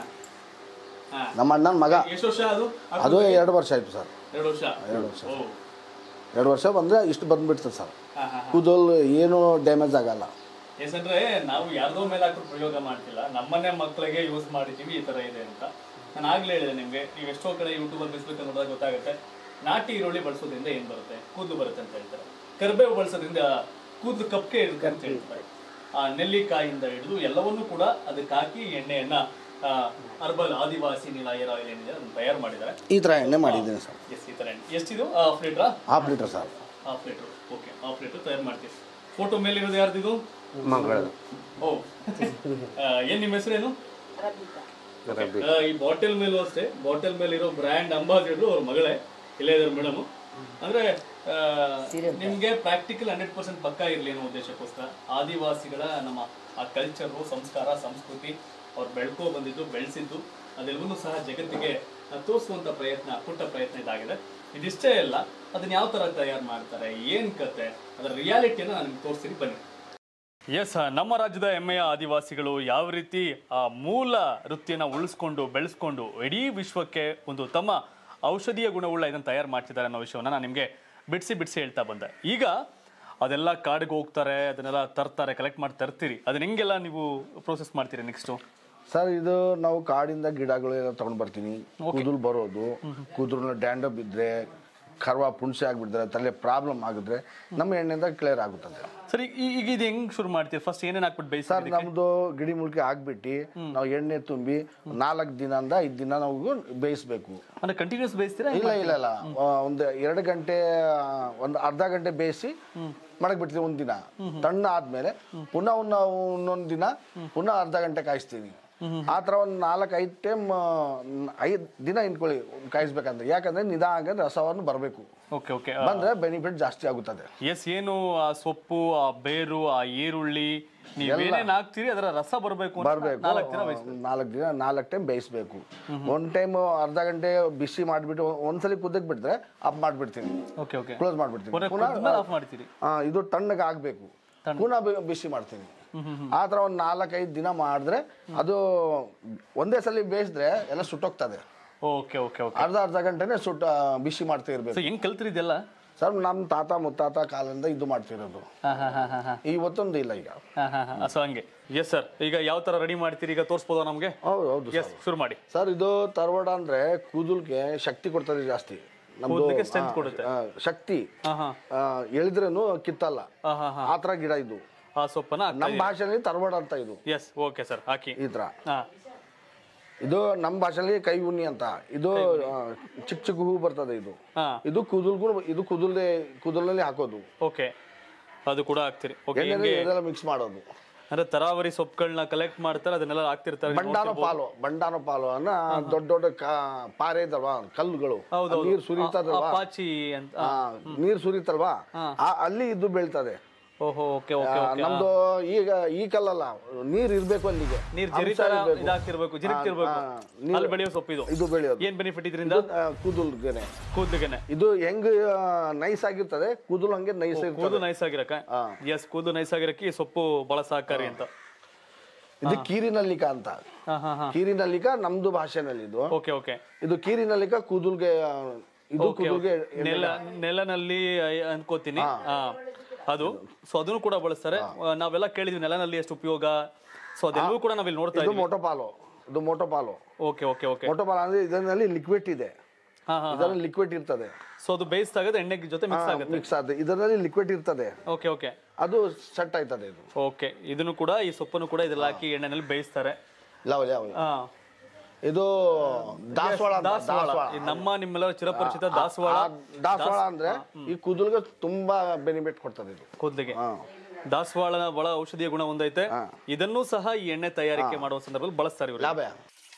ನಮ್ಮ ಅಣ್ಣನ ಮಗ ಎಷ್ಟು ವರ್ಷ ಅದು ಅದು ಎರಡು ವರ್ಷ ಆಯಿತು ಸರ್ ಎರಡು ವರ್ಷ ಎರಡು ವರ್ಷ ಓ ಎರಡು ವರ್ಷ ಬಂದರೆ ಇಷ್ಟು ಬಂದುಬಿಡ್ತದೆ ಸರ್ ಹಾ ಹಾ ಕೂದಲು ಏನೂ ಡ್ಯಾಮೇಜ್ ಆಗಲ್ಲ ಯಾಕಂದ್ರೆ ನಾವು ಯಾರ್ದೋ ಮೇಲೆ ಹಾಕಿ ಪ್ರಯೋಗ ಮಾಡ್ತಿಲ್ಲ ನಮ್ಮನೆ ಮಕ್ಕಳಿಗೆ ಯೂಸ್ ಮಾಡಿದ್ದೀವಿ ಈ ತರ ಇದೆ ಅಂತ ನಾನು ಆಗ್ಲೇ ಹೇಳಿದೆ ನಿಮ್ಗೆ ನೀವು ಎಷ್ಟೋ ಕಡೆ ಯೂಟ್ಯೂಬಲ್ಲಿ ಫೇಸ್ಬುಕ್ ನೋಡಿದಾಗ ಗೊತ್ತಾಗುತ್ತೆ ನಾಟಿ ಈರುಳ್ಳಿ ಬಳಸೋದ್ರಿಂದ ಏನ್ ಬರುತ್ತೆ ಕೂದಲು ಬರುತ್ತೆ ಅಂತ ಹೇಳ್ತಾರೆ ಕರಿಬೇವು ಬಳಸೋದ್ರಿಂದ ಕೂದಲು ಕಪ್ಪಗೆ ಇರುತ್ತೆ ಅಂತ ಹೇಳ್ತಾರೆ ಆ ನೆಲ್ಲಿಕಾಯಿಂದ ಹಿಡಿದು ಎಲ್ಲವನ್ನೂ ಕೂಡ ಅದಕ್ಕೆ ಹಾಕಿ ಎಣ್ಣೆಯನ್ನ herbal Adivasi Neela hair oil ಏನಿದೆ ಅದನ್ನ ತಯಾರು ಮಾಡಿದ್ದಾರೆ ಈ ಥರ ಎಣ್ಣೆ ಮಾಡಿದ್ದೀನಿ ಸರ್ ಎಸ್ ಈ ತರ ಎಣ್ಣೆ ಎಷ್ಟಿದು ಹಾಫ್ ಲೀಟ್ರಾ half litre sir half litre okay half litre ತಯಾರು ಮಾಡ್ತೀವಿ ಫೋಟೋ ಮೇಲೆ ಇರೋದು ಯಾರ್ದಿದು ಓ ಆ, ಏನ್ ನಿಮ್ಮ ಹೆಸರೇನು ಆ, ಈ ಬಾಟಲ್ ಮೇಲೂ ಅಷ್ಟೇ ಬಾಟಲ್ ಮೇಲೆ ಇರೋ ಬ್ರ್ಯಾಂಡ್ ಅಂಬಾಸಿಡರ್ ಅವ್ರ ಮಗಳೇ ಇಲ್ಲೇ ಇದಾರೆ ಮೇಡಮ್ ಅಂದ್ರೆ ಆ, ನಿಮ್ಗೆ ಪ್ರಾಕ್ಟಿಕಲ್ ಹಂಡ್ರೆಡ್ ಪರ್ಸೆಂಟ್ ಪಕ್ಕ ಇರ್ಲಿ ಅನ್ನೋ ಉದ್ದೇಶಕ್ಕೋಸ್ಕರ ಆದಿವಾಸಿಗಳ ನಮ್ಮ ಆ ಕಲ್ಚರು ಸಂಸ್ಕಾರ ಸಂಸ್ಕೃತಿ ಅವ್ರು ಬೆಳ್ಕೊ ಬಂದಿದ್ದು ಬೆಳೆಸಿದ್ದು ಅದೆಲ್ಲವನ್ನೂ ಸಹ ಜಗತ್ತಿಗೆ ಆ, ತೋರಿಸುವಂತ ಪ್ರಯತ್ನ ಪುಟ್ಟ ಪ್ರಯತ್ನ ಇದಾಗಿದೆ ಇದಿಷ್ಟೇ ಅಲ್ಲ ಅದನ್ನ ಯಾವ ತರ ತಯಾರು ಮಾಡ್ತಾರೆ ಏನ್ ಕತೆ ಅದರ ರಿಯಾಲಿಟಿಯನ್ನು ನಾನು ನಿಮ್ಗೆ ತೋರಿಸ್ತೀನಿ ಬನ್ನಿ ಎಸ್ ನಮ್ಮ ರಾಜ್ಯದ ಹೆಮ್ಮೆಯ ಆದಿವಾಸಿಗಳು ಯಾವ ರೀತಿ ಆ ಮೂಲ ವೃತ್ತಿಯನ್ನು ಉಳಿಸ್ಕೊಂಡು ಬೆಳೆಸ್ಕೊಂಡು ಇಡೀ ವಿಶ್ವಕ್ಕೆ ಒಂದು ತಮ್ಮ ಔಷಧೀಯ ಗುಣವುಳ್ಳ ಇದನ್ನು ತಯಾರು ಮಾಡ್ತಿದ್ದಾರೆ ಅನ್ನೋ ವಿಷಯವನ್ನು ನಾನು ನಿಮಗೆ ಬಿಡಿಸಿ ಬಿಡಿಸಿ ಹೇಳ್ತಾ ಬಂದೆ ಈಗ ಅದೆಲ್ಲ ಕಾಡಿಗೆ ಹೋಗ್ತಾರೆ ಅದನ್ನೆಲ್ಲ ತರ್ತಾರೆ ಕಲೆಕ್ಟ್ ಮಾಡಿ ತರ್ತೀರಿ ಅದನ್ನ ಹೆಂಗೆಲ್ಲ ನೀವು ಪ್ರೋಸೆಸ್ ಮಾಡ್ತೀರಿ ನೆಕ್ಸ್ಟು ಸರ್ ಇದು ನಾವು ಕಾಡಿಂದ ಗಿಡಗಳು ಎಲ್ಲ ತಗೊಂಡ್ ಬರ್ತೀನಿ ಕೂದಲು ಬರೋದು ಕೂದಲು ಡ್ಯಾಂಡಪ್ ಇದ್ರೆ ಕರ್ವ ಪುಣ್ಸೆ ಆಗ್ಬಿಟ್ಟಿದ್ರೆ ತಲೆ ಪ್ರಾಬ್ಲಮ್ ಆಗಿದ್ರೆ ನಮ್ಮ ಎಣ್ಣೆಯಿಂದ ಕ್ಲಿಯರ್ ಆಗುತ್ತದೆ ಸರಿ ಈ- ಈಗ ಇದು ಹೆಂಗ್ ಶುರು ಮಾಡ್ತೀರಿ ಫಸ್ಟ್ ಏನೇನ್ ಹಾಕ್ಬಿಟ್ಟು ಬೇಯಿಸಿ ಸರ್ ನಮ್ದು ಗಿಡಿ ಮುಳ್ಕೆ ಹಾಕ್ಬಿಟ್ಟು ನಾವು ಎಣ್ಣೆ ತುಂಬಿ ನಾಲ್ಕು ದಿನದಿಂದ ಐದು ದಿನ ನಾವು ಬೇಯಿಸ್ಬೇಕು ಅಂದ್ರೆ ಕಂಟಿನ್ಯೂಸ್ ಬೇಯಿಸ್ತೀರಾ ಇಲ್ಲ ಇಲ್ಲ ಇಲ್ಲ ಆ, ಒಂದು ಎರಡು ಗಂಟೆ ಆ, ಒಂದು ಅರ್ಧ ಗಂಟೆ ಬೇಯಿಸಿ ಮಾಡಕ್ ಬಿಡ್ತೀವಿ ಒಂದು ದಿನ ತಣ್ಣ ಆದ್ಮೇಲೆ ಪುನಃ ಒಂದು ನಾವು ಇನ್ನೊಂದು ದಿನ ಪುನಃ ಅರ್ಧ ಗಂಟೆ ಕಾಯಿಸ್ತೀನಿ ಆ ಥರ ಒಂದು ನಾಲ್ಕು ಐದು ಟೈಮ್ ಐದು ದಿನ ಇಟ್ಕೊಳ್ಳಿ ಕಾಯಿಸ್ಬೇಕಂದ್ರೆ ಯಾಕಂದ್ರೆ ನಿಧಾನ ರಸವನ್ನು ಬರಬೇಕು ಓಕೆ ಓಕೆ ಬಂದ್ರೆ ಬೆನಿಫಿಟ್ ಜಾಸ್ತಿ ಆಗುತ್ತದೆ ಎಸ್ ಏನು ಆ ಸೊಪ್ಪು ಆ ಬೇರು ಆ ಈರುಳ್ಳಿ ನೀವೇನೇನ್ ಹಾಕ್ತೀರಿ ಅದರ ರಸ ಬರಬೇಕು ಬರಬೇಕು ನಾಲ್ಕು ದಿನ ಬೇಯಿಸ್ಬೇಕು ನಾಲ್ಕು ದಿನ ನಾಲ್ಕು ಟೈಮ್ ಬೇಯಿಸ್ಬೇಕು ಒಂದು ಟೈಮ್ ಅರ್ಧ ಗಂಟೆ ಬಿಸಿ ಮಾಡಿಬಿಟ್ಟು ಒಂದ್ಸಲಿ ಕುದಕ್ ಬಿಟ್ರೆ ಅಪ್ ಮಾಡಿಬಿಡ್ತೀನಿ ಓಕೆ ಓಕೆ ಕ್ಲೋಸ್ ಮಾಡಿಬಿಡ್ತೀನಿ ಕೊನೆ ಪುನಃ ಆಫ್ ಮಾಡ್ತೀರಿ ಆ, ಇದು ತಣ್ಣಗೆ ಆಗಬೇಕು ಪುನಃ ಬಿ- ಬಿಸಿ ಮಾಡ್ತೀನಿ ಆ ಥರ ಒಂದು ನಾಲ್ಕೈದು ದಿನ ಮಾಡಿದ್ರೆ ಅದು ಒಂದೇ ಸಲ ಬೇಯಿಸಿದ್ರೆ ಎಲ್ಲ ಸುಟ್ಟೋಗ್ತದೆ ಓಕೆ ಓಕೆ ಓಕೆ ಅರ್ಧ ಅರ್ಧ ಗಂಟೆನೆ ಸುಟ್ಟ ಬಿಸಿ ಮಾಡ್ತಾ ಇರ್ಬೇಕು ಸೊ ಹೆಂಗ್ ಕಲ್ತ್ರಿ ಇದೆಲ್ಲ ಸರ್ ನಮ್ಮ ತಾತ ಮುತ್ತಾತ ಕಾಲದಿಂದ ಇದು ಮಾಡ್ತಿರೋದು ಹಾ ಹಾ ಹಾ ಹಾ ಹಾ ಇವತ್ತೊಂದು ಇಲ್ಲ ಈಗ ಹಾ ಹಾ ಹಾ ಸೊ ಹಂಗೆ ಎಸ್ ಸರ್ ಈಗ ಯಾವ ತರ ರೆಡಿ ಮಾಡ್ತೀರಿ ಈಗ ತೋರಿಸ್ಬೋದಾ ನಮಗೆ ಹೌದು ಹೌದು ಎಸ್ ಶುರು ಮಾಡಿ ಸರ್ ಇದು ತರವಡ ಅಂದ್ರೆ ಕೂದಲ್ಗೆ ಶಕ್ತಿ ಕೊಡ್ತದೆ ಜಾಸ್ತಿ ನಮ್ದು ಕೂದಲಿಗೆ strength ಆ, ಕೊಡುತ್ತೆ. ಆ, ಶಕ್ತಿ ಹಾ ಹಾ ಆ, ಎಳಿದ್ರೇನು ಕಿತ್ತಲ್ಲ ಹಾ ಹಾ ಹಾ ಆ ಥರ ಗಿಡ ಇದು ಆ ಸೊಪ್ಪನ್ನ ನಮ್ಮ ಭಾಷೆಯಲ್ಲಿ ತರವಡ ಅಂತ ಇದು ಎಸ್ ಓಕೆ ಸರ್ ಹಾಕಿ ಈ ಥರ ಹಾ ಇದು ನಮ್ಮ ಭಾಷೆಯಲ್ಲಿ ಕೈ ಉಣ್ಣಿ ಅಂತ ಇದು ಆ, ಚಿಕ್ಕ ಚಿಕ್ಕ ಹೂ ಬರ್ತದೆ ಇದು ಹಾ ಇದು ಕೂದಲ್ಗೂ ಇದು ಕೂದಲೇ ಕೂದಲಲ್ಲಿ ಹಾಕೋದು ಓಕೆ ಅದು ಕೂಡ ಹಾಕ್ತೀರಿ ಓಕೆ ಎಣ್ಣೆಲಿ ಇದೆಲ್ಲ ಮಿಕ್ಸ್ ಮಾಡೋದು ಅಂದ್ರೆ ತರಾವರಿ ಸೊಪ್ಪುಗಳನ್ನ ಕಲೆಕ್ಟ್ ಮಾಡ್ತಾರೆ ಅದನ್ನೆಲ್ಲ ಹಾಕ್ತಿರ್ತಾರೆ ನೀವು ಬಂಡಾನ ಪಾಲು ಬಂಡಾನ ಪಾಲು ಅನ್ನ ದೊಡ್ಡ ದೊಡ್ಡ ಕಾ- ಪಾರೆ ಇದಾವ ಕಲ್ಲುಗಳು ಹೌದೌದು. ನೀರು ಸುರಿತದಲ್ವಾ ಅಪಾಚಿ ಅಂತ ಆ, ನೀರು ಸುರಿತಲ್ವಾ ಆ- ಅಲ್ಲಿ ಇದು ಬೀಳ್ತದೆ ಓಹೋ ಓಕೆ ಓಕೆ ಆ, ನಮ್ದು ಈಗ ಈ ಕಲ್ಲಲ್ಲ ನೀರ್ ಇರ್ಬೇಕು ಅಲ್ಲಿಗೆ ನೀರ್ ಅಂಶ ಜರಿತರ ಇರ್ಬೇಕು. ಇದಾಗ್ತಿರ್ಬೇಕು ಜಿರಿಕ್ತಿರ್ಬೇಕು ಆ, ನೀರು- ಅಲ್ಲಿ ಬೆಳೆಯೋ ಸೊಪ್ಪು ಇದು ಇದು ಬೆಳೆಯೋದು ಏನ್ ಬೆನಿಫಿಟ್ ಇದರಿಂದ ಆ, ಕೂದಲ್ಗೆನೆ ಕೂದಲಿಗೆನೆ ಇದು ಹೆಂಗ್ ನೈಸ್ ಆಗಿರ್ತದೆ ಕೂದಲು ಹಂಗೆ ನೈಸ್ ಕೂದು ಇರ್ತದೆ ನೈಸ್ ಆಗಿರಕ ಹಾ. ಎಸ್ ಕೂದು ನೈಸ್ ಆಗಿರಕ್ಕೆ ಈ ಸೊಪ್ಪು ಬಹಳ ಸಹಕಾರಿ ಅಂತ ಇದು ಕೀರಿನಲ್ಲಿಕ ಅಂತ ಹಾ ಹಾ ಹಾ ಕೀರಿನಲ್ಲಿಕ ನಮ್ದು ಭಾಷೆನಲ್ಲಿ ಇದು ಓಕೆ ಓಕೆ ಇದು ಕೀರಿನಲ್ಲಿಕ ಕೂದಲ್ಗೆ ಆ, ಇದು ಕೂದಲ್ಗೆ ನೆಲ ನೆಲನಲ್ಲಿ ಐ- ಅನ್ಕೋತೀನಿ ಹಾ ಅದು ಸೊ ಅದನ್ನು ಕೂಡ ಬಳಸ್ತಾರೆ ಆ, ನಾವೆಲ್ಲ ಕೇಳಿದ್ವಿ ನೆಲನಲ್ಲಿ ಎಷ್ಟು ಉಪಯೋಗ ಸೊ ಅದೆಲ್ಲವೂ ಕೂಡ ನಾವಿಲ್ಲಿ ನೋಡ್ತಾ ಇದು ಇದ್ವಿ ಮೋಟೋಪಾಲು ಇದು ಮೋಟೋಪಾಲು ಓಕೆ ಓಕೆ ಓಕೆ ಮೋಟೋಪಾಲ್ ಅಂದ್ರೆ ಇದರಲ್ಲಿ ಲಿಕ್ವಿಡ್ ಇದೆ ಹಾ ಹಾ ಇದರಲ್ಲಿ ಲಿಕ್ವಿಡ್ ಇರ್ತದೆ ಸೊ ಅದು ಬೇಯಿಸಿದಾಗ ಎಣ್ಣೆ ಜೊತೆ ಮಿಕ್ಸ್ ಆಗುತ್ತೆ ಮಿಕ್ಸ್ ಆದ ಇದರಲ್ಲಿ ಲಿಕ್ವಿಡ್ ಇರ್ತದೆ ಓಕೆ ಓಕೆ ಅದು ಸೆಟ್ ಆಯ್ತದೆ ಇದು ಓಕೆ ಇದನ್ನು ಕೂಡ ಈ ಸೊಪ್ಪನ್ನು ಕೂಡ ಇದ್ರಲ್ಲಿ ಹಾಕಿ ಎಣ್ಣೆನಲ್ಲಿ ಬೇಯಿಸ್ತಾರೆ ಯಾವ ಯಾವ ಹಾ ಇದು ದಾಸವಾಳ ಅಂತ, ದಾಸವಾಳ ದಾಸವಾಳ ಇದು ನಮ್ಮ ನಿಮ್ಮೆಲ್ಲರ ಚಿರಪರಿಚಿತ ದಾಸವಾಳ ಆ ದಾಸವಾಳ ಅಂದ್ರೆ ಈ ಕೂದಲ್ಗೆ ತುಂಬಾ ಬೆನಿಫಿಟ್ ಕೊಡ್ತದೆ ಇದು ಕೂದಲಿಗೆ ಹಾ. ದಾಸವಾಳನ ಬಹಳ ಔಷಧೀಯ ಗುಣ ಹೊಂದೈತೆ ಇದನ್ನೂ ಸಹ ಈ ಎಣ್ಣೆ ತಯಾರಿಕೆ ಮಾಡುವ ಸಂದರ್ಭದಲ್ಲಿ ಬಳಸ್ತಾರೆ ಇವರು ಲಾಭ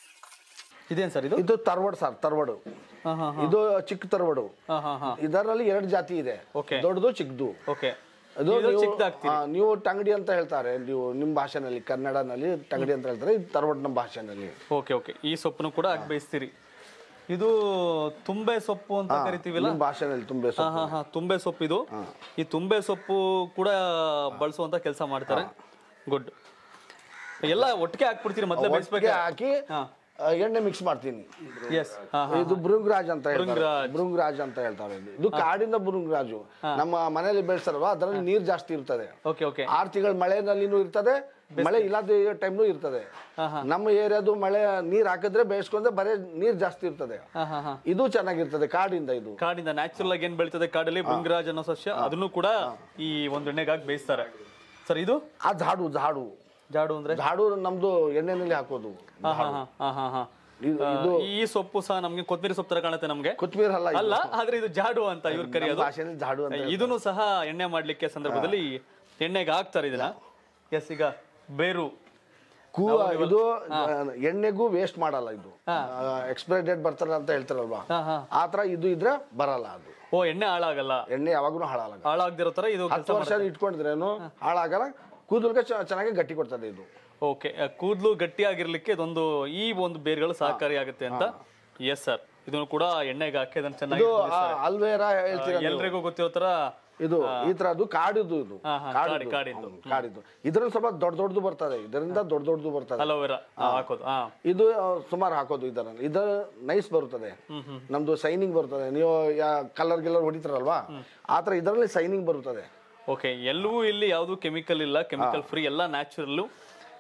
ಇದೇನ್ ಸರ್ ಇದು ಇದು ತರ್ವಡು ಸರ್ ತರ್ವಡು ಹಾ ಹಾ ಇದು ಚಿಕ್ಕ ತರ್ವಡು ಹಾ ಹಾ ಹಾ ಇದರಲ್ಲಿ ಎರಡು ಜಾತಿ ಇದೆ Okay. ದೊಡ್ಡದು ಚಿಕ್ಕದು ಓಕೆ ಅದು ಇದು ನೀವು- ಚಿಕ್ಕದಾಗ್ತೀರಿ. ಆ, ನೀವು ಟಂಗಡಿ ಅಂತ ಹೇಳ್ತಾರೆ ನೀವು ನಿಮ್ಮ ಭಾಷೆನಲ್ಲಿ ಕನ್ನಡನಲ್ಲಿ ಟಂಗಡಿ ಅಂತ ಹೇಳ್ತಾರೆ ಇದು ತರ್ವಡ್ ನಮ್ಮ ಭಾಷೆನಲ್ಲಿ ಓಕೆ ಓಕೆ ಈ ಸೊಪ್ಪನ್ನು ಕೂಡ ಹಾಕಿ ಬೇಯಿಸ್ತೀರಿ ಇದು ತುಂಬೆ ಸೊಪ್ಪು ಅಂತ ಕರಿತೀವಿಲ್ಲ ನಿಮ್ಮ ಭಾಷೆನಲ್ಲಿ ತುಂಬೆ ಹಾ ಹಾ ಹಾ ತುಂಬೆ ಸೊಪ್ಪು ಇದು ಈ ತುಂಬೆ ಸೊಪ್ಪು ಕೂಡ ಬಳಸುವಂತ ಕೆಲಸ ಮಾಡ್ತಾರೆ ಗುಡ್ ಎಲ್ಲ ಒಟ್ಟಿಗೆ ಹಾಕ್ಬಿಡ್ತೀರಿ ಮೊದಲೇ ಒಟ್ಟಿಗೆ ಬೇಯಿಸ್ಬೇಕು ಹಾಕಿ ಹಾ ಆ, ಎಣ್ಣೆ ಮಿಕ್ಸ್ ಮಾಡ್ತೀನಿ ಎಸ್ ಹಾ ಹಾ ಇದು ಬೃಂಗರಾಜ್ ಅಂತ ಹೇಳ್ತಾರೆ ಭೃಂಗರಾಜ್. ಬೃಂಗರಾಜ್ ಅಂತ ಹೇಳ್ತಾರೆ ಇದು. ಇದು ಕಾಡಿಂದ ಬೃಂಗರಾಜು ನಮ್ಮ ಮನೆಯಲ್ಲಿ ಬೆಳೆಸ್ತಾರಲ್ವಾ ಅದರಲ್ಲಿ ನೀರ್ ಜಾಸ್ತಿ ಇರ್ತದೆ ಓಕೆ ಓಕೆ ಆರು ತಿಂಗಳ ಮಳೆನಲ್ಲಿನೂ ಇರ್ತದೆ ಮಳೆ ಇಲ್ಲದ ಟೈಮ್ನು ಇರ್ತದೆ ಹಾ ಹಾ ನಮ್ಮ ಏರಿಯಾದು ಮಳೆ ನೀರ್ ಹಾಕಿದ್ರೆ ಬೇಯಿಸ್ಕೊಂಡ್ರೆ ಬರೀ ನೀರ್ ಜಾಸ್ತಿ ಇರ್ತದೆ ಹಾ ಹಾ ಹಾ ಇದು ಚೆನ್ನಾಗಿರ್ತದೆ ಕಾಡಿಂದ ಇದು ಕಾಡಿಂದ ನ್ಯಾಚುರಲ್ ಆಗಿ ಏನ್ ಬೆಳೀತದೆ ಕಾಡಲ್ಲಿ ಭೃಂಗರಾಜ್ ಅನ್ನೋ ಸಸ್ಯ ಅದನ್ನು ಕೂಡ ಈ ಒಂದು ಎಣ್ಣೆಗಾಗಿ ಬೇಯಿಸ್ತಾರೆ ಸರ್ ಇದು ಆ ಝಾಡು ಝಾಡು ಜಾಡು ಅಂದ್ರೆ ಝಾಡು ನಮ್ದು ಎಣ್ಣೆನಲ್ಲಿ ಹಾಕೋದು ಹಾ ಹಾ ಹಾ ಹಾ ಹಾ ಹಾ ಇದು ಆ, ಇದು ಈ ಸೊಪ್ಪು ಸಹ ನಮ್ಗೆ ಕೊತ್ತಂಬರಿ ಸೊಪ್ಪು ತರ ಕಾಣುತ್ತೆ ನಮ್ಗೆ ಕೊತ್ಮೀರ್ ಅಲ್ಲ ಇದು. ಅಲ್ಲ ಆದ್ರೆ ಇದು ಜಾಡು ಅಂತ ಇವ್ರು ನಮ್ಮ ಕರೆಯೋದು ಭಾಷೆಯಲ್ಲಿ ಝಾಡು ಅಂತ ಇದನ್ನು ಸಹ ಎಣ್ಣೆ ಮಾಡ್ಲಿಕ್ಕೆ ಸಂದರ್ಭದಲ್ಲಿ ಎಣ್ಣೆಗೆ ಹಾಕ್ತಾರೆ ಇದನ್ನ ಎಸ್ ಈಗ ಬೇರು ಕೂ ಇದು ಆ, ಎಣ್ಣೆಗೂ ವೇಸ್ಟ್ ಮಾಡಲ್ಲ ಇದು ಎಕ್ಸ್ಪೈರಿ ಡೇಟ್ ಬರ್ತಾರೆ ಅಂತ ಹೇಳ್ತಾರಲ್ವಾ ಹಾ ಹಾ ಆ ತರ ಇದು ಇದ್ರೆ ಬರಲ್ಲ ಅದು ಓ ಎಣ್ಣೆ ಹಾಳಾಗಲ್ಲ ಎಣ್ಣೆ ಯಾವಾಗೂ ಹಾಳಾಗಲ್ಲ ಹಾಳಾಗ್ದಿರೋ ತರ ಇದು ಹತ್ತು ವರ್ಷ ಇಟ್ಕೊಂಡಿದ್ರೇನು ಹಾಳಾಗಲ್ಲ ಕೂದಲ್ಗೆ ಚ- ಚೆನ್ನಾಗಿ ಗಟ್ಟಿ ಕೊಡ್ತದೆ ಇದು ಓಕೆ ಕೂದಲು ಗಟ್ಟಿಯಾಗಿರ್ಲಿಕ್ಕೆ ಇದೊಂದು ಈ ಒಂದು ಬೇರುಗಳು ಸಹಕಾರಿಯಾಗುತ್ತೆ ಅಂತ ಎಸ್ ಸರ್ ಇದನ್ನು ಕೂಡ ಎಣ್ಣೆಗೆ ಹಾಕಿ ಅದನ್ನ ಚೆನ್ನಾಗಿ ಇದು ಅಲ್ವೇರಾ ಹೇಳ್ತೀರ ನೀವು. ಎಲ್ರಿಗೂ ಗೊತ್ತಿರೋ ತರ ಇದು ಈ ತರದ್ದು ಕಾಡಿದು ಇದು ಹಾ, ಹಾ, ಕಾಡಿದು. ಕಾಡಿ- ಕಾಡಿದ್ದು. ಹ್ಮ್, ಕಾಡಿದ್ದು ಇದ್ರಲ್ಲಿ ಸ್ವಲ್ಪ ದೊಡ್ಡ ದೊಡ್ಡದು ಬರ್ತದೆ ಇದರಿಂದ ದೊಡ್ಡ ದೊಡ್ಡದು ಬರ್ತದೆ ಅಲೋವೆರಾ ಹಾಕೋದು ಹಾ ಇದು ಆ, ಸುಮಾರು ಹಾಕೋದು ಇದರಲ್ಲಿ ಇದು ನೈಸ್ ಬರುತ್ತದೆ ನಮ್ದು ಸೈನಿಂಗ್ ಬರ್ತದೆ ನೀವು ಕಲರ್ ಗಿಲ್ಲರ್ ಹೊಡಿತಾರಲ್ವಾ ಆ ತರ ಇದರಲ್ಲಿ ಸೈನಿಂಗ್ ಬರುತ್ತದೆ ಓಕೆ ಎಲ್ಲವೂ ಇಲ್ಲಿ ಯಾವುದು ಕೆಮಿಕಲ್ ಇಲ್ಲ ಕೆಮಿಕಲ್ ಫ್ರೀ ಎಲ್ಲ ನ್ಯಾಚುರಲ್ಲು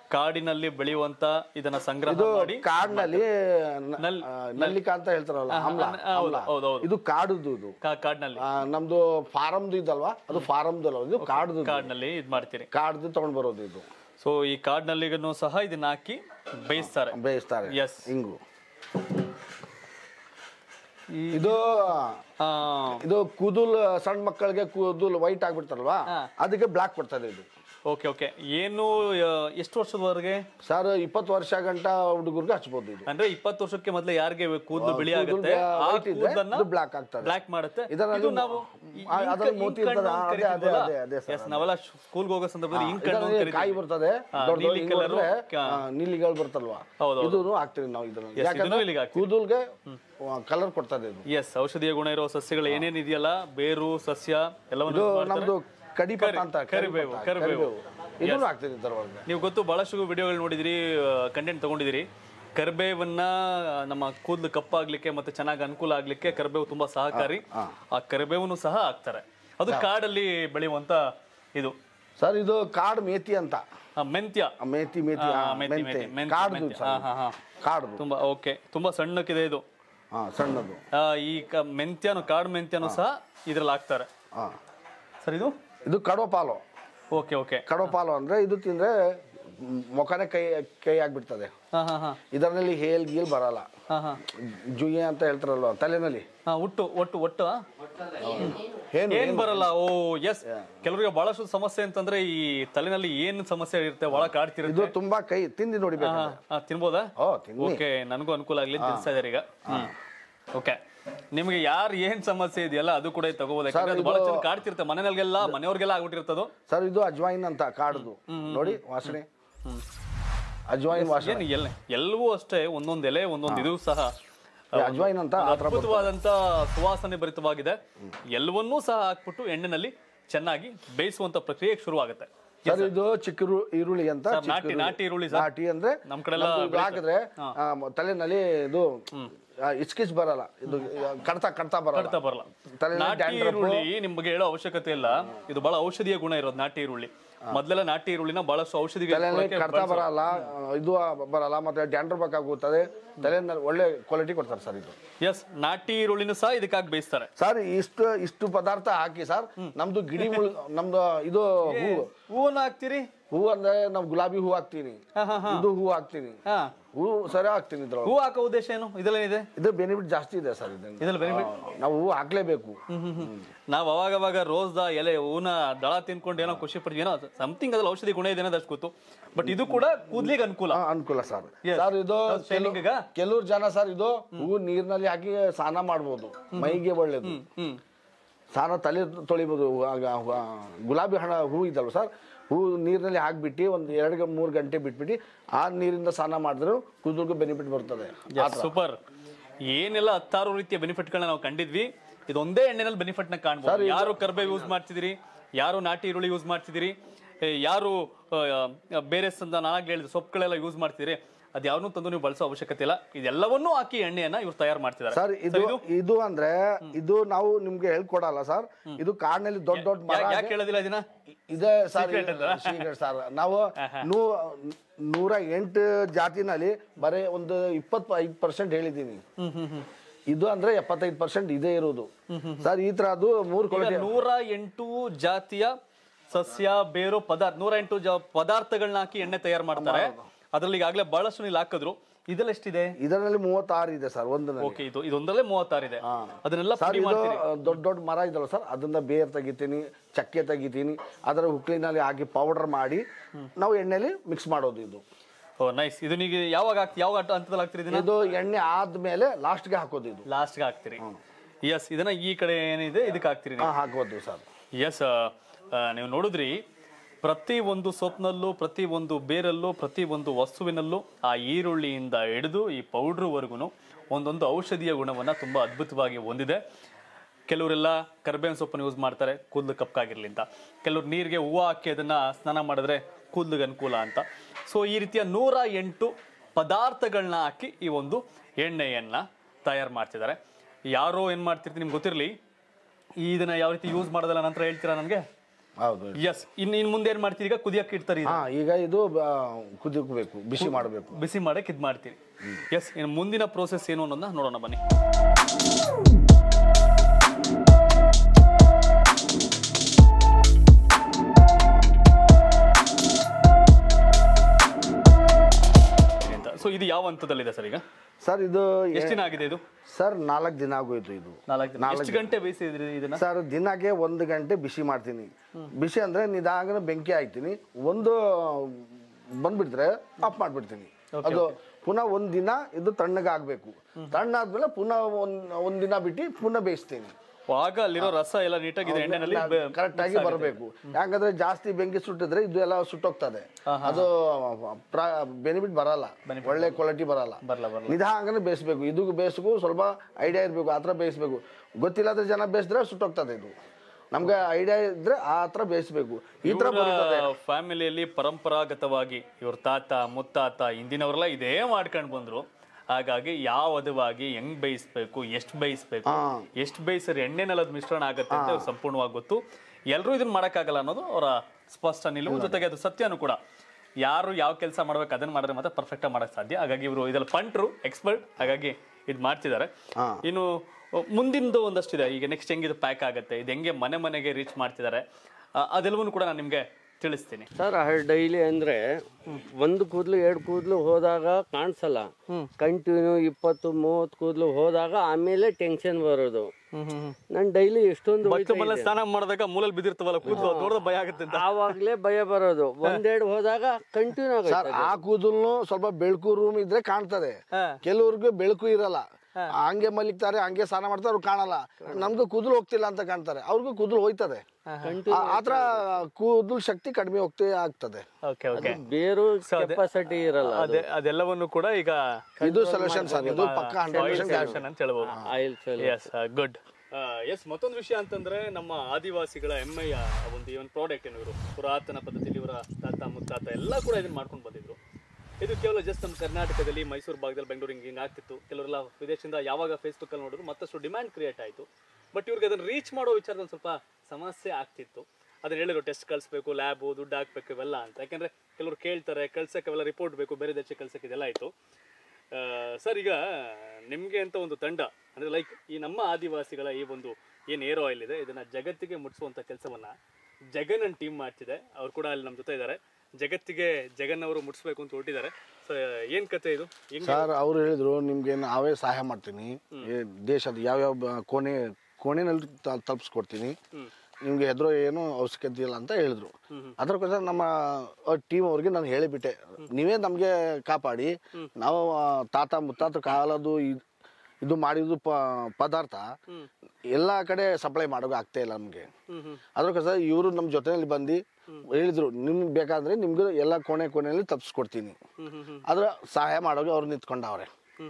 ಕಾಡಿನಲ್ಲಿ ಬೆಳೆಯುವಂತ ಇದನ್ನ ಸಂಗ್ರಹ ಇದು ಮಾಡಿ ಕಾಡಿನಲ್ಲಿ ನ- ನಲ್- ಆ, ನಲ್ಲಿಕಾ ಅಂತ ಹೇಳ್ತಾರಲ್ಲ ಆಮ್ಲ ಹೌದು, ಆಮ್ಲ. ಹೌದು, ಹೌದು. ಇದು ಕಾಡುದು ಇದು ಕಾ- ಕಾಡಿನಲ್ಲಿ ಆ, ನಮ್ದು ಫಾರಮ್ದು ಇದಲ್ವಾ ಅದು ಫಾರಮ್ದು ಅಲ್ಲ ಇದು ಕಾಡ್ದು ಕಾಡಿನಲ್ಲಿ ಇದ್ ಮಾಡ್ತೀರಿ ಕಾಡ್ದು ತಗೊಂಡ್ ಬರೋದು ಇದು ಸೊ ಈ ಕಾಡಿನಲ್ಲಿಗೂ ಸಹ ಇದನ್ನ ಹಾಕಿ ಬೇಯಿಸ್ತಾರೆ ಬೇಯಿಸ್ತಾರೆ Yes. ಹಿಂಗು ಇದು ಆ, ಇದು ಕೂದಲ್ ಸಣ್ಣ ಮಕ್ಕಳಿಗೆ ಕೂದಲ್ ವೈಟ್ ಆಗ್ಬಿಡ್ತಾರಲ್ವಾ ಅದಕ್ಕೆ ಬ್ಲಾಕ್ ಕೊಡ್ತದೆ ಇದು ಓಕೆ ಓಕೆ ಏನು ಆ, ಎಷ್ಟು ವರ್ಷದವರೆಗೆ ಸರ್ ಇಪ್ಪತ್ತು ವರ್ಷ ಗಂಟ ಹುಡುಗರಿಗೆ ಹಚ್ಬೋದು ಇದು ಅಂದ್ರೆ ಇಪ್ಪತ್ತು ವರ್ಷಕ್ಕೆ ಮೊದಲು ಯಾರಿಗೆ ಕೂದಲು ಬಿಳಿ ಆಗುತ್ತೆ ಕೂದಲು ಆ white ಇದ್ರೆ ಕೂದಲನ್ನ ಇದು black ಆಗ್ತದೆ. ಬ್ಲಾಕ್ ಮಾಡುತ್ತೆ ಇದರಲ್ಲಿ ಇದು ನಾವು ಈ ಆ, ಇಂಕ್- ಅದ್ರಲ್ಲಿ ಮೋತಿ ಇಂಕ್ ಹಣ್ಣು ಇರ್ತದೆ. ಅಂತ ಅದೇ, ಅದೇ, ಕರಿತೀವಲ್ಲ? ಅದೇ, ಅದೇ ಸರ್, Yes, ನಾವೆಲ್ಲ ಸ್ಕೂಲ್ಗೆ ಹೋಗೋ ಸಂದರ್ಭದಲ್ಲಿ ಇಂಕ್ ಹಣ್ಣು ಅಂತ ಇದರಲ್ಲಿ ಕಾಯಿ ಕರಿತೀವಿ. ಬರ್ತದೆ ಹಾ, ದೊಡ್ಡ ನೀಲಿ ಹಿಂಗ್ colour, ಹೊಡ್ದ್ರೆ, ಕ- ಆ, ನೀಲಿಗಳು ಬರ್ತಲ್ವಾ ಹೌದು, ಹೌದು. ಇದನ್ನು ಹಾಕ್ತೀವಿ ನಾವು ಇದನ್ನ Yes, ಇದನ್ನು ಇಲ್ಲಿಗೆ ಹಾಕ್ತೀವಿ. ಕೂದಲ್ಗೆ ಕಲರ್ ಕೊಡ್ತದೆ ಇದು ಎಸ್ ಔಷಧೀಯ ಗುಣ ಇರೋ ಸಸ್ಯಗಳು ಏನೇನ್ ಇದೆಯಲ್ಲ ಬೇರು ಸಸ್ಯ ಎಲ್ಲವನ್ನು ಇದು use ಮಾಡ್ತಾರೆ. ನಮ್ದು ಕಡಿಪತ್ತ ಕರಿ- ಅಂತ ಕರಿಬೇವು, ಕರಿಪತ್ತ, ಕರಿಬೇವು. ಇದನ್ನು ಹಾಕ್ತೀವಿ ಇದರೊಳಗೆ ನೀವು ಗೊತ್ತು ಬಹಳಷ್ಟು ವಿಡಿಯೋಗಳು ನೋಡಿದಿರಿ ಕಂಟೆಂಟ್ ತಗೊಂಡಿದ್ದೀರಿ ಕರಿಬೇವನ್ನ ಆ, ನಮ್ಮ ಕೂದಲು ಕಪ್ಪಾಗ್ಲಿಕ್ಕೆ ಮತ್ತೆ ಚೆನ್ನಾಗಿ ಅನುಕೂಲ ಆಗ್ಲಿಕ್ಕೆ ಕರಿಬೇವು ತುಂಬಾ ಸಹಕಾರಿ ಆ ಕರಿಬೇವನ್ನು ಸಹ ಹಾಕ್ತಾರೆ ಅದು ಕಾಡಲ್ಲಿ ಬೆಳೆಯುವಂತ ಇದು ಸರ್ ಇದು ಕಾಡು ಮೇತಿ ಅಂತ ಆ, ಮೆಂತ್ಯ ಆ, ಮೇತಿ ಮೇತಿ ಆ, ಆ, ಮೆಂತಿ, ಮೆಂತೆ ಮೆಂತಿ, ಮೆಂತಿ, ಕಾಡ್ದು ಮೆಂತಿ. ಸರ್ ಹಾ, ಹಾ, ಹಾ. ಕಾಡ್ದು ತುಂಬಾ ಓಕೆ ತುಂಬಾ ಸಣ್ಣಕ್ಕಿದೆ ಇದು ಹಾ ಸಣ್ಣದು ಆ, ಈ ಕ- ಮೆಂತ್ಯನು ಕಾಡು ಮೆಂತ್ಯನು ಸಹ ಇದ್ರಲ್ಲಿ ಹಾಕ್ತಾರೆ ಹಾ ಸರ್ ಇದು ಇದು ಕಡೋ ಪಾಲು ಓಕೆ ಓಕೆ ಕಡೋ ಪಾಲು ಅಂದ್ರೆ ಇದು ತಿಂದ್ರೆ ಮ್, ಮುಖನೇ ಕೈ ಕೈ ಆಗ್ಬಿಡ್ತದೆ ಹಾ ಹಾ ಹಾ ಇದರಲ್ಲಿ ಹೇಲ್ ಗೀಲ್ ಬರಲ್ಲ ಹಾ ಹಾ ಜುಯ್ಯ ಅಂತ ಹೇಳ್ತಾರಲ್ವ ತಲೆನಲ್ಲಿ ಹಾ ಒಟ್ಟು ಒಟ್ಟು ಒಟ್ಟು ಆ? ಏನು ಏನ್ ಬರಲ್ಲ ಓ ಎಸ್ ಕೆಲವರಿಗೆ ಬಹಳಷ್ಟು ಸಮಸ್ಯೆ ಅಂತಂದ್ರೆ ಈ ತಲೆನಲ್ಲಿ ಏನ್ ಸಮಸ್ಯೆ ಇರುತ್ತೆ ಒಳ ಇದು ಕಾಡ್ತಿರುತ್ತೆ ತುಂಬಾ ಕೈ ತಿಂದು ನೋಡಿಬೇಕು ಹಾ, ಹಾ, ತಿನ್ಬೋದಾ ಓ ತಿನ್ನಿ ಓಕೆ ನನಗೂ ಅನುಕೂಲ ಆಗ್ಲಿ ತಿನ್ಸ್ತಾ ಇದಾರೆ ಈಗ ಓಕೆ ನಿಮ್ಗೆ ಯಾರು ಏನ್ ಸಮಸ್ಯೆ ಇದೆಯಲ್ಲ ಅದು ಕೂಡ ತಗೋಬೋದು ಯಾಕಂದ್ರೆ ಅದು ಬಹಳ ಚೆನ್ನಾಗಿ ಕಾಡ್ತಿರುತ್ತೆ ಮನೆಯವ್ರಿಗೆಲ್ಲ ಮನೆಯವ್ರಿಗೆಲ್ಲ ಆಗ್ಬಿಟ್ಟಿರ್ತದು ಸರ್ ಇದು ಅಜ್ವಾಯಿನ್ ಅಂತ ಕಾಡುದು ನೋಡಿ ವಾಸನೆ ಅಜ್ವಾಯಿನ್ ವಾಸನೆ ಏನ್ ಎಲ್ಲ ಎಲ್ಲವೂ ಅಷ್ಟೇ ಒಂದೊಂದ್ ಎಲೆ ಒಂದೊಂದ್ ಇದು ಸಹ ಈ ಅಜ್ವಾಯಿನ್ ಅಂತ ಆ ಥರ ಅದ್ಭುತವಾದಂತ ಸುವಾಸನೆ ಭರಿತವಾಗಿದೆ ಎಲ್ಲವನ್ನೂ ಸಹ ಹಾಕ್ಬಿಟ್ಟು ಎಣ್ಣೆನಲ್ಲಿ ಚೆನ್ನಾಗಿ ಬೇಯಿಸುವಂತ ಪ್ರಕ್ರಿಯೆ ಶುರುವಾಗುತ್ತೆ ಸರ್ ಇದು ಚಿಕ್ಕ ಈರು- ಈರುಳ್ಳಿ ಅಂತ ಸರ್, ಚಿಕ್ಕ ನಾಟಿ- ಈರುಳ್ಳಿ. ನಾಟಿ ಈರುಳ್ಳಿ ಸರ್. ನಾಟಿ ಅಂದ್ರೆ ನಮ್ ಕಡೆ ಎಲ್ಲ ನಮ್ದು ಇದು ಹಾಕಿದ್ರೆ ಆ, ಮ- ತಲೆನಲ್ಲಿ ಇದು ಇಚ್ಕಿಚ್ ಬರಲ್ಲ ಇದು ಕಡ್ತಾ ಕಡ್ತಾ ಬರಲ್ಲ ಕಡ್ತಾ ಬರಲ್ಲ ತಲೆನಲ್ಲಿ ನಾಟಿ dandruff, ಈರುಳ್ಳಿ ನಿಮ್ಗೆ ಹೇಳೋ ಅವಶ್ಯಕತೆ ಇಲ್ಲ ಇದು ಬಹಳ ಔಷಧೀಯ ಗುಣ ಇರೋದು ನಾಟಿ ಈರುಳ್ಳಿ ಮೊದಲೆಲ್ಲ ನಾಟಿ ಈರುಳ್ಳಿನ ಬಹಳಷ್ಟು ಔಷಧಿಗೆ ತಲೆಯಲ್ಲಿ ಕಡ್ತಾ ಬರಲ್ಲ ಆ, ಇದು ಬರಲ್ಲ ಮತ್ತೆ ಡ್ಯಾಂಡ್ರಫ್ ಬೇಕಾಗುತ್ತದೆ ತಲೆನಲ್ಲಿ ಒಳ್ಳೆ ಕ್ವಾಲಿಟಿ ಕೊಡ್ತಾರೆ ಸರ್ ಇದು ಎಸ್ ನಾಟಿ ಈರುಳ್ಳಿನೂ ಸಹ ಇದಕ್ಕಾಗಿ ಬೇಯಿಸ್ತಾರೆ ಸರ್ ಇಷ್ಟು ಇಷ್ಟು ಪದಾರ್ಥ ಹಾಕಿ ಸರ್ ನಮ್ದು ಗಿಡಿ ಮುಳ್ ನಮ್ದು ಇದು ಹೂ ಹೂವನ್ನ ಹಾಕ್ತೀರಿ ಹೂ ಅಂದ್ರೆ ನಾವು ಗುಲಾಬಿ ಹೂ ಹಾಕ್ತೀನಿ ಹಾ ಹಾ ಹಾ ಇದು ಹೂ ಹಾಕ್ತೀನಿ ಹಾ ಹೂ ಸರಿ ಹಾಕ್ತೀನಿ ಇದ್ರೊಳಗೆ ಹೂ ಹಾಕೋ ಉದ್ದೇಶ ಏನು ಇದಲ್ಲೇನಿದೆ ಇದು ಬೆನಿಫಿಟ್ ಜಾಸ್ತಿ ಇದೆ ಸರ್ ಇದನ್ನ ಇದ್ರಲ್ಲಿ ಬೆನಿಫಿಟ್ ನಾವು ಹೂ ಹಾಕ್ಲೇಬೇಕು ನಾವು ಅವಾಗ ಅವಾಗ ರೋಸ್ದ ಎಲೆ ಹೂನ ದಳ ತಿನ್ಕೊಂಡು ಏನೋ ಖುಷಿ ಪಡ್ತೀವಿ ಏನೋ ಸಮಥಿಂಗ್ ಅದ್ರಲ್ಲಿ ಔಷಧಿ ಗುಣ ಇದೆ ಅನ್ನೋದು ಅಷ್ಟು ಗೊತ್ತು ಬಟ್ ಇದು ಕೂಡ ಕೂದ್ಲಿಗೆ ಅನುಕೂಲ ಹಾ, ಅನುಕೂಲ ಸರ್ Yes. ಸರ್ ಇದು ಹೌದು, shining ಗ? ಕೆಲವ್ರು ಜನ ಸರ್ ಇದು ಹೂ ನೀರಿನಲ್ಲಿ ಹಾಕಿ ಸ್ನಾನ ಮಾಡ್ಬೋದು ಮೈಗೆ ಒಳ್ಳೇದು ಹ್ಮ್ ಸ್ನಾನ ತಲೆ ತೊಳಿಬೋದು ಆಗ ಆ, ಗುಲಾಬಿ ಹಣ ಹೂ ಇದಲ್ವ ಸರ್ ಹೂ ನೀರಿನಲ್ಲಿ ಹಾಕ್ಬಿಟ್ಟು ಒಂದು ಎರಡು ಮೂರು ಗಂಟೆ ಬಿಟ್ಬಿಟ್ಟು ಆ ನೀರಿಂದ ಸ್ನಾನ ಮಾಡಿದ್ರು ಕೂದಲಿಗೂ ಬೆನಿಫಿಟ್ ಬರ್ತದೆ ಆ ಥರ. ಸೂಪರ್ ಏನೆಲ್ಲ ಹತ್ತಾರು ರೀತಿಯ ಬೆನಿಫಿಟ್ಗಳನ್ನ ನಾವು ಕಂಡಿದ್ವಿ ಇದೊಂದೇ ಎಣ್ಣೆನಲ್ಲಿ ಬೆನಿಫಿಟ್ ನ ಕಾಣ್ಬೋದು ಯಾರು ಕರ್ಬೇ ಯೂಸ್ ಮಾಡ್ತಿದ್ದೀರಿ ಯಾರು ನಾಟಿ ಈರುಳ್ಳಿ ಯೂಸ್ ಮಾಡ್ತಿದ್ದೀರಿ ಏ, ಯಾರು ಆ, ಬೇರೆ ಸಂದ ನಾನಾಗ್ಲೇ ಹೇಳಿದ ಸೊಪ್ಪುಗಳೆಲ್ಲ ಯೂಸ್ ಮಾಡ್ತಿದ್ದೀರಿ ಅದು ಯಾವನ್ನೂ ತಂದು ನೀವು ಬಳಸೋ ಅವಶ್ಯಕತೆ ಇಲ್ಲ ಇದೆಲ್ಲವನ್ನೂ ಹಾಕಿ ಎಣ್ಣೆಯನ್ನ ಇವ್ರು ತಯಾರು ಮಾಡ್ತಿದ್ದಾರೆ ಸರ್ ಇದು ಇದು ಅಂದ್ರೆ ಇದು ನಾವು ನಿಮ್ಗೆ ಹೇಳ್ಕೊಡಲ್ಲ ಸರ್ ಇದು ಕಾಡಿನಲ್ಲಿ ದೊಡ್ಡ ದೊಡ್ಡ ಮರ ಯಾ- ಯಾಕೆ ಹೇಳೋದಿಲ್ಲ ಇದನ್ನ ಇದೆ ಸರ್ secret ಸರ್ ನಾವು ನೂ ನೂರ ಎಂಟು ಜಾತಿನಲ್ಲಿ ಬರೀ ಒಂದು ಇಪ್ಪತ್ತು ಐದು ಪರ್ಸೆಂಟ್ ಹೇಳಿದ್ದೀನಿ ಇದು ಅಂದ್ರೆ ಎಪ್ಪತ್ತೈದು ಪರ್ಸೆಂಟ್ ಇದೇ ಇರೋದು ಸರ್ ಈ ತರ ಅದು ಮೂರು ಈಗ ಕ್ವಾಲಿಟಿ ನೂರ ಎಂಟು ಜಾತಿಯ ಸಸ್ಯ ಬೇರು ಪದಾರ್ಥ ನೂರ ಎಂಟು ಜ- ಪದಾರ್ಥಗಳನ್ನ ಹಾಕಿ ಎಣ್ಣೆ ತಯಾರು ಮಾಡ್ತಾರೆ ಅದ್ರಲ್ಲಿ ಈಗಾಗಲೇ ಬಹಳಷ್ಟು ನೀವು ಹಾಕಿದ್ರು ಇದೆಲ್ಲ ಎಷ್ಟಿದೆ ಇದರಲ್ಲಿ ಮೂವತ್ತಾರು ಇದೆ ಸರ್ ಒಂದರಲ್ಲಿ ಓಕೆ ಇದು ಇದೊಂದರಲ್ಲೇ ಮೂವತ್ತಾರಿದೆ ಅದನ್ನೆಲ್ಲ ಸರ್ ಪುಡಿ ಇದು ಮಾಡ್ತೀರಿ ದೊಡ್ಡ ದೊಡ್ಡ ಮರ ಇದಲ್ಲ ಸರ್ ಅದನ್ನ ಬೇರ್ ತೆಗಿತೀನಿ ಚಕ್ಕೆ ತೆಗಿತೀನಿ ಅದರ ಹುಕ್ಳಿನಲ್ಲಿ ಹಾಕಿ ಪೌಡರ್ ಮಾಡಿ ನಾವು ಎಣ್ಣೆಲಿ ಮಿಕ್ಸ್ ಮಾಡೋದು ಇದು ಓ ನೈಸ್ ಇದು ನೀವು ಯಾವಾಗ ಹಾಕ್ತಿ ಯಾವ ಹಂತ- ಹಂತದಲ್ಲಿ ಹಾಕ್ತೀರಿ ಇದನ್ನ ಇದು ಎಣ್ಣೆ ಆದ್ಮೇಲೆ ಲಾಸ್ಟ್ಗೆ ಹಾಕೋದು ಇದು ಲಾಸ್ಟ್ಗೆ ಹಾಕ್ತೀರಿ ಎಸ್ ಇದನ್ನ ಈ ಕಡೆ ಏನಿದೆ ಇದಕ್ಕೆ ಹಾಕ್ತೀರಿ ಹಾ, ಹಾಕೋದು ಸರ್ ಎಸ್ ನೀವು ನೋಡಿದ್ರಿ ಪ್ರತಿ ಒಂದು ಸೊಪ್ನಲ್ಲೂ ಪ್ರತಿ ಒಂದು ಬೇರಲ್ಲೂ ಪ್ರತಿ ಒಂದು ವಸ್ತುವಿನಲ್ಲೂ ಆ ಈರುಳ್ಳಿಯಿಂದ ಹಿಡಿದು ಈ ಪೌಡ್ರ್ವರೆಗೂ ಒಂದೊಂದು ಔಷಧೀಯ ಗುಣವನ್ನು ತುಂಬ ಅದ್ಭುತವಾಗಿ ಹೊಂದಿದೆ ಕೆಲವರೆಲ್ಲ ಕರ್ಬೇವಿನ ಸೊಪ್ಪನ್ನು ಯೂಸ್ ಮಾಡ್ತಾರೆ ಕೂದಲು ಕಪ್ಪಾಗಿರ್ಲಿ ಅಂತ ಕೆಲವ್ರು ನೀರಿಗೆ ಹೂವು ಹಾಕಿ ಅದನ್ನ ಸ್ನಾನ ಮಾಡಿದ್ರೆ ಕೂದಲಿಗೆ ಅನುಕೂಲ ಅಂತ ಸೊ ಈ ರೀತಿಯ ನೂರ ಎಂಟು ಪದಾರ್ಥಗಳನ್ನ ಹಾಕಿ ಈ ಒಂದು ಎಣ್ಣೆಯನ್ನ ತಯಾರು ಮಾಡ್ತಿದ್ದಾರೆ ಯಾರೋ ಏನು ಮಾಡ್ತಿರ್ತೀನಿ ನಿಮ್ಗೆ ಗೊತ್ತಿರಲಿ ಇದನ್ನ ಯಾವ ರೀತಿ ಯೂಸ್ ಮಾಡೋದಲ್ಲ ನಂತರ ಹೇಳ್ತೀರಾ ನನಗೆ ಹೌದು ಎಸ್ ಇನ್ನು ಇನ್ ಮುಂದೆ ಏನ್ ಮಾಡ್ತೀರಿ ಈಗ ಕುದಿಯಕ್ಕೆ ಇಡ್ತಾರೆ ಹಾ ಈಗ ಇದು ಕುದಿಬೇಕು ಬಿಸಿ ಮಾಡಬೇಕು ಬಿಸಿ ಮಾಡಕ್ಕೆ ಇದು ಮಾಡ್ತೀರಿ ಎಸ್ ಇನ್ನು ಮುಂದಿನ ಪ್ರೋಸೆಸ್ ಏನು ಅನ್ನೋದನ್ನ ನೋಡೋಣ ಬನ್ನಿ ಸೊ ಇದು ಯಾವ ಹಂತದಲ್ಲಿದೆ ಸರ್ ಈಗ ಸರ್ ಇದು ಎಷ್ಟು ದಿನ ಆಗಿದೆ ಇದು ಸರ್ ನಾಲ್ಕು ದಿನ ಆಗೋಯ್ತು ಇದು ನಾಲ್ಕು ದಿನ ಎಷ್ಟು ಗಂಟೆ ಬೇಯಿಸಿದ್ರಿ ಇದನ್ನ ಸರ್ ದಿನಕ್ಕೆ ಒಂದು ಗಂಟೆ ಬಿಸಿ ಮಾಡ್ತೀನಿ ಬಿಸಿ ಅಂದ್ರೆ ನಿಧಾನ ಬೆಂಕಿ ಹಾಕ್ತೀನಿ ಒಂದು ಬಂದ್ಬಿಟ್ರೆ ಆಫ್ ಮಾಡ್ಬಿಡ್ತೀನಿ ಅದು ಪುನಃ ಒಂದ್ ದಿನ ಇದು ತಣ್ಣಗೆ ಆಗ್ಬೇಕು ತಣ್ಣಾದ್ಮೇಲೆ ಪುನಃ ಒಂದ್ ಒಂದ್ ದಿನ ಬಿಟ್ಟು ಪುನಃ ಬೇಯಿಸ್ತೀನಿ ಆಗ ಅಲ್ಲಿರೋ ರಸ ಎಲ್ಲ ನೀಟಾಗಿದೆ ಎಣ್ಣೆನಲ್ಲಿ ಕರೆಕ್ಟ್ ಆಗಿ ಬರಬೇಕು ಯಾಕಂದ್ರೆ ಜಾಸ್ತಿ ಬೆಂಕಿ ಸುಟ್ಟಿದ್ರೆ ಇದು ಎಲ್ಲ ಸುಟ್ಟೋಗ್ತದೆ ಅದು ಬೆನಿಫಿಟ್ ಬರಲ್ಲ ಒಳ್ಳೆ ಕ್ವಾಲಿಟಿ ಬರಲ್ಲ ಬರಲ್ಲ ಬರಲ್ಲ ನಿಧಾನನೇ ಬೇಯಿಸ್ಬೇಕು ಇದು ಬೇಯಿಸ್ಬೇಕು ಸ್ವಲ್ಪ ಐಡಿಯಾ ಇರಬೇಕು ಆ ಥರ ಬೇಯಿಸ್ಬೇಕು ಗೊತ್ತಿಲ್ಲದ ಜನ ಬೇಯಿಸಿದ್ರೆ ಸುಟ್ಟೋಗ್ತದೆ ಇದು ನಮ್ಗೆ ಐಡಿಯಾ ಇದ್ರೆ ಆ ಥರ ಬೇಯಿಸ್ಬೇಕು ಈ ಥರ ಬರ್ತದೆ ಫ್ಯಾಮಿಲಿಯಲ್ಲಿ ಪರಂಪರಾಗತವಾಗಿ ಇವ್ರ ತಾತ ಮುತ್ತಾತ ಹಿಂದಿನವರೆಲ್ಲ ಇದೇ ಮಾಡ್ಕೊಂಡು ಬಂದ್ರು ಹಾಗಾಗಿ ಯಾವ ಹದವಾಗಿ ಹೆಂಗ್ ಬೇಯಿಸ್ಬೇಕು ಎಷ್ಟು ಬೇಯಿಸ್ಬೇಕು ಎಷ್ಟು ಬೇಯಿಸಿದ್ರೆ ಎಣ್ಣೆನಲ್ಲಿ ಅದು ಮಿಶ್ರಣ ಆಗುತ್ತೆ ಅಂತ ಅವ್ರಿಗೆ ಸಂಪೂರ್ಣವಾಗಿ ಗೊತ್ತು ಎಲ್ಲರೂ ಇದನ್ನ ಮಾಡೋಕ್ಕಾಗಲ್ಲ ಅನ್ನೋದು ಅವರ ಸ್ಪಷ್ಟ ನಿಲುವು ಜೊತೆಗೆ ಅದು ಸತ್ಯನೂ ಕೂಡ ಯಾರು ಯಾವ ಕೆಲಸ ಮಾಡ್ಬೇಕು ಅದನ್ನ ಮಾಡಿದ್ರೆ ಮಾತ್ರ ಪರ್ಫೆಕ್ಟ್ ಆಗಿ ಮಾಡಕ್ ಸಾಧ್ಯ ಹಾಗಾಗಿ ಇವರು ಇದ್ರಲ್ಲಿ ಪಂಟ್ರು ಎಕ್ಸ್ಪರ್ಟ್ ಹಾಗಾಗಿ ಇದು ಮಾಡ್ತಿದ್ದಾರೆ ಇನ್ನು ಮುಂದಿಂದು ಒಂದಷ್ಟಿದೆ ಈಗ ನೆಕ್ಸ್ಟ್ ಹೆಂಗಿದು ಪ್ಯಾಕ್ ಆಗುತ್ತೆ ಇದು ಹೆಂಗೆ ಮನೆ ಮನೆಗೆ ರೀಚ್ ಮಾಡ್ತಿದ್ದಾರೆ ಆ, ಅದೆಲ್ಲವನ್ನೂ ಕೂಡ ನಾನು ನಿಮಗೆ ತಿಳಿಸ್ತೀನಿ ಸರ್ ಡೈಲಿ ಅಂದ್ರೆ ಒಂದು ಕೂದಲು ಎರಡು ಕೂದಲು ಹೋದಾಗ ಕಾಣಿಸಲ್ಲ ಕಂಟಿನ್ಯೂ ಇಪ್ಪತ್ತು ಮೂವತ್ತು ಕೂದಲು ಹೋದಾಗ ಆಮೇಲೆ ಟೆನ್ಷನ್ ಬರೋದು ನಾನು ಡೈಲಿ ಎಷ್ಟೊಂದು ಬಚ್ಚು ಮನೆ ಸ್ನಾನ ಮಾಡಿದಾಗ ಮೂಲಲ್ಲಿ ಬಿದ್ದಿರ್ತವಲ್ಲ ಕೂದಲು ನೋಡಿದ್ರೆ ಭಯ ಆಗುತ್ತೆ ಅಂತ ಆವಾಗ್ಲೇ ಭಯ ಬರೋದು ಒಂದೆರಡು ಹೋದಾಗ ಕಂಟಿನ್ಯೂ ಸರ್ ಆಗುತ್ತೆ ಆ ಕೂದಲು ಸ್ವಲ್ಪ ಬೆಳಕು ರೂಮ್ ಇದ್ರೆ ಕಾಣ್ತದೆ ಕೆಲವ್ರಿಗೆ ಬೆಳಕು ಇರಲ್ಲ ಹಂಗೆ ಮಲಿಕ್ತಾರೆ ಹಂಗೆ ಸ್ನಾನ ಮಾಡ್ತಾರೆ ಅವ್ರು ಕಾಣಲ್ಲ ನಮ್ಗೆ ಕೂದಲು ಹೋಗ್ತಿಲ್ಲ ಅಂತ ಕಾಣ್ತಾರೆ ಅವ್ರಿಗೂ ಕೂದಲು ಹೋಯ್ತದೆ ಆ- ಆತರ ಕೂದಲು ಶಕ್ತಿ ಕಡಿಮೆ ಹೋಗ್ತೇ ಆಗ್ತದೆ ಓಕೆ ಓಕೆ ಬೇರು ಕೆಪಾಸಿಟಿ ಇರಲ್ಲ ಅದೇ ಅದೆಲ್ಲವನ್ನು ಕೂಡ ಎಮ್ ಐ ಇದು ಸೊಲ್ಯೂಷನ್ ಸರ್ ಇದು ಪಕ್ಕ ಹಂಡ್ರೆಡ್ ಪರ್ಸೆಂಟ್ ಸೊಲ್ಯೂಷನ್ ಅಂತ ಹೇಳ್ಬೋದು oil sell yes good yes ಮತ್ತೊಂದು ವಿಷಯ ಅಂತಂದ್ರೆ ನಮ್ಮ ಆದಿವಾಸಿಗಳ ಹೆಮ್ಮೆಯ ಒಂದು ಈ ಒಂದು ಪ್ರಾಡಕ್ಟ್ ಏನು ಇವರು ಪುರಾತನ ಪದ್ಧತಿಯಲ್ಲಿ ಇವರ ತಾತ ಮುತ್ತಾತ ಎಲ್ಲ ಕೂಡ ಇದನ್ನ ಮಾಡ್ಕೊಂಡು ಬಂದಿದ್ರು ಇದು ಕೇವಲ ಜಸ್ಟ್ ನಮ್ಮ ಕರ್ನಾಟಕದಲ್ಲಿ ಮೈಸೂರು ಭಾಗದಲ್ಲಿ ಬೆಂಗಳೂರು ಹಿಂಗೆ ಹಿಂಗೆ ಆಗ್ತಿತ್ತು ಕೆಲವರೆಲ್ಲ ವಿದೇಶದಿಂದ ಯಾವಾಗ ಫೇಸ್ಬುಕ್ ಅಲ್ಲಿ ನೋಡಿದ್ರು ಮತ್ತಷ್ಟು ಡಿಮ್ಯಾಂಡ್ ಕ್ರಿಯೇಟ್ ಆಯಿತು ಬಟ್ ಇವ್ರಿಗೆ ಅದನ್ನ ರೀಚ್ ಮಾಡೋ ವಿಚಾರದಲ್ಲಿ ಸ್ವಲ್ಪ ಸಮಸ್ಯೆ ಆಗ್ತಿತ್ತು ಅದನ್ನ ಹೇಳಿದ್ರು ಟೆಸ್ಟ್ ಕಳಿಸ್ಬೇಕು ಲ್ಯಾಬು ದುಡ್ಡು ಹಾಕ್ಬೇಕು ಇವೆಲ್ಲ ಅಂತ ಯಾಕಂದ್ರೆ ಕೆಲವರು ಕೇಳ್ತಾರೆ ಕಳ್ಸಕ್ಕೆ ಅವೆಲ್ಲ ರಿಪೋರ್ಟ್ ಬೇಕು ಬೇರೆ ದೇಶಕ್ಕೆ ಕಳ್ಸಕ್ಕೆ ಇದೆಲ್ಲ ಆಯಿತು ಸರ್ ಈಗ ನಿಮಗೆ ಅಂತ ಒಂದು ತಂಡ ಅಂದರೆ ಲೈಕ್ ಈ ನಮ್ಮ ಆದಿವಾಸಿಗಳ ಈ ಒಂದು ಏನು ಏರ್ ಆಯಿಲ್ ಇದೆ ಇದನ್ನ ಜಗತ್ತಿಗೆ ಮುಟ್ಟಿಸುವಂಥ ಕೆಲಸವನ್ನ ಜಗನ್ ಅಂಡ್ ಟೀಮ್ ಮಾಡ್ತಿದೆ ಅವ್ರು ಕೂಡ ಅಲ್ಲಿ ನಮ್ಮ ಜೊತೆ ಇದ್ದಾರೆ ಜಗತ್ತಿಗೆ ಜಗನ್ ಅವರು ಮುಟ್ಟಿಸ್ಬೇಕು ಅಂತ ಹೊರಟಿದ್ದಾರೆ ಸೊ ಏನು ಕತೆ ಇದು ಹೆಂಗೆ ಸರ್ ಅವ್ರು ಹೇಳಿದ್ರು ನಿಮ್ಗೆ ನಾವೇ ಸಹಾಯ ಮಾಡ್ತೀನಿ ಈ ದೇಶದ ಯಾವ್ಯಾವ ಬ- ಕೋಣೆ ಕೋಣೆನಲ್ಲಿ ತ- ತಲುಪಿಸ್ಕೊಡ್ತೀನಿ ನಿಮ್ಗೆ ಹೆದರೋ ಏನು ಅವಶ್ಯಕತೆ ಇಲ್ಲ ಅಂತ ಹೇಳಿದ್ರು ಅದಕ್ಕೋಸ್ಕರ ನಮ್ಮ ಟೀಮ್ ಅವ್ರಿಗೆ ನಾನು ಹೇಳಿಬಿಟ್ಟೆ ನೀವೇ ನಮಗೆ ಕಾಪಾಡಿ ನಾವು ಆ, ತಾತ ಮುತ್ತಾತ ಕಾಲದ್ದು ಇದ್- ಇದು ಮಾಡಿದ್ದು ಪ ಪದಾರ್ಥ ಎಲ್ಲ ಕಡೆ ಸಪ್ಲೈ ಮಾಡೋಕೆ ಆಗ್ತಾ ಇಲ್ಲ ನಮಗೆ ಅದಕ್ಕೋಸ್ಕರ ಇವರು ನಮ್ಮ ಜೊತೆಯಲ್ಲಿ ಬಂದು ಹೇಳಿದ್ರು ನಿಮ್ಗೆ ಬೇಕಾದ್ರೆ ನಿಮ್ಗೆ ಎಲ್ಲ ಕೋಣೆ ಕೋಣೆಯಲ್ಲಿ ತಪ್ಪಿಸ್ಕೊಡ್ತೀನಿ ಅದ್ರ ಸಹಾಯ ಮಾಡೋಕೆ ಅವ್ರು ನಿಂತ್ಕೊಂಡವ್ರೆ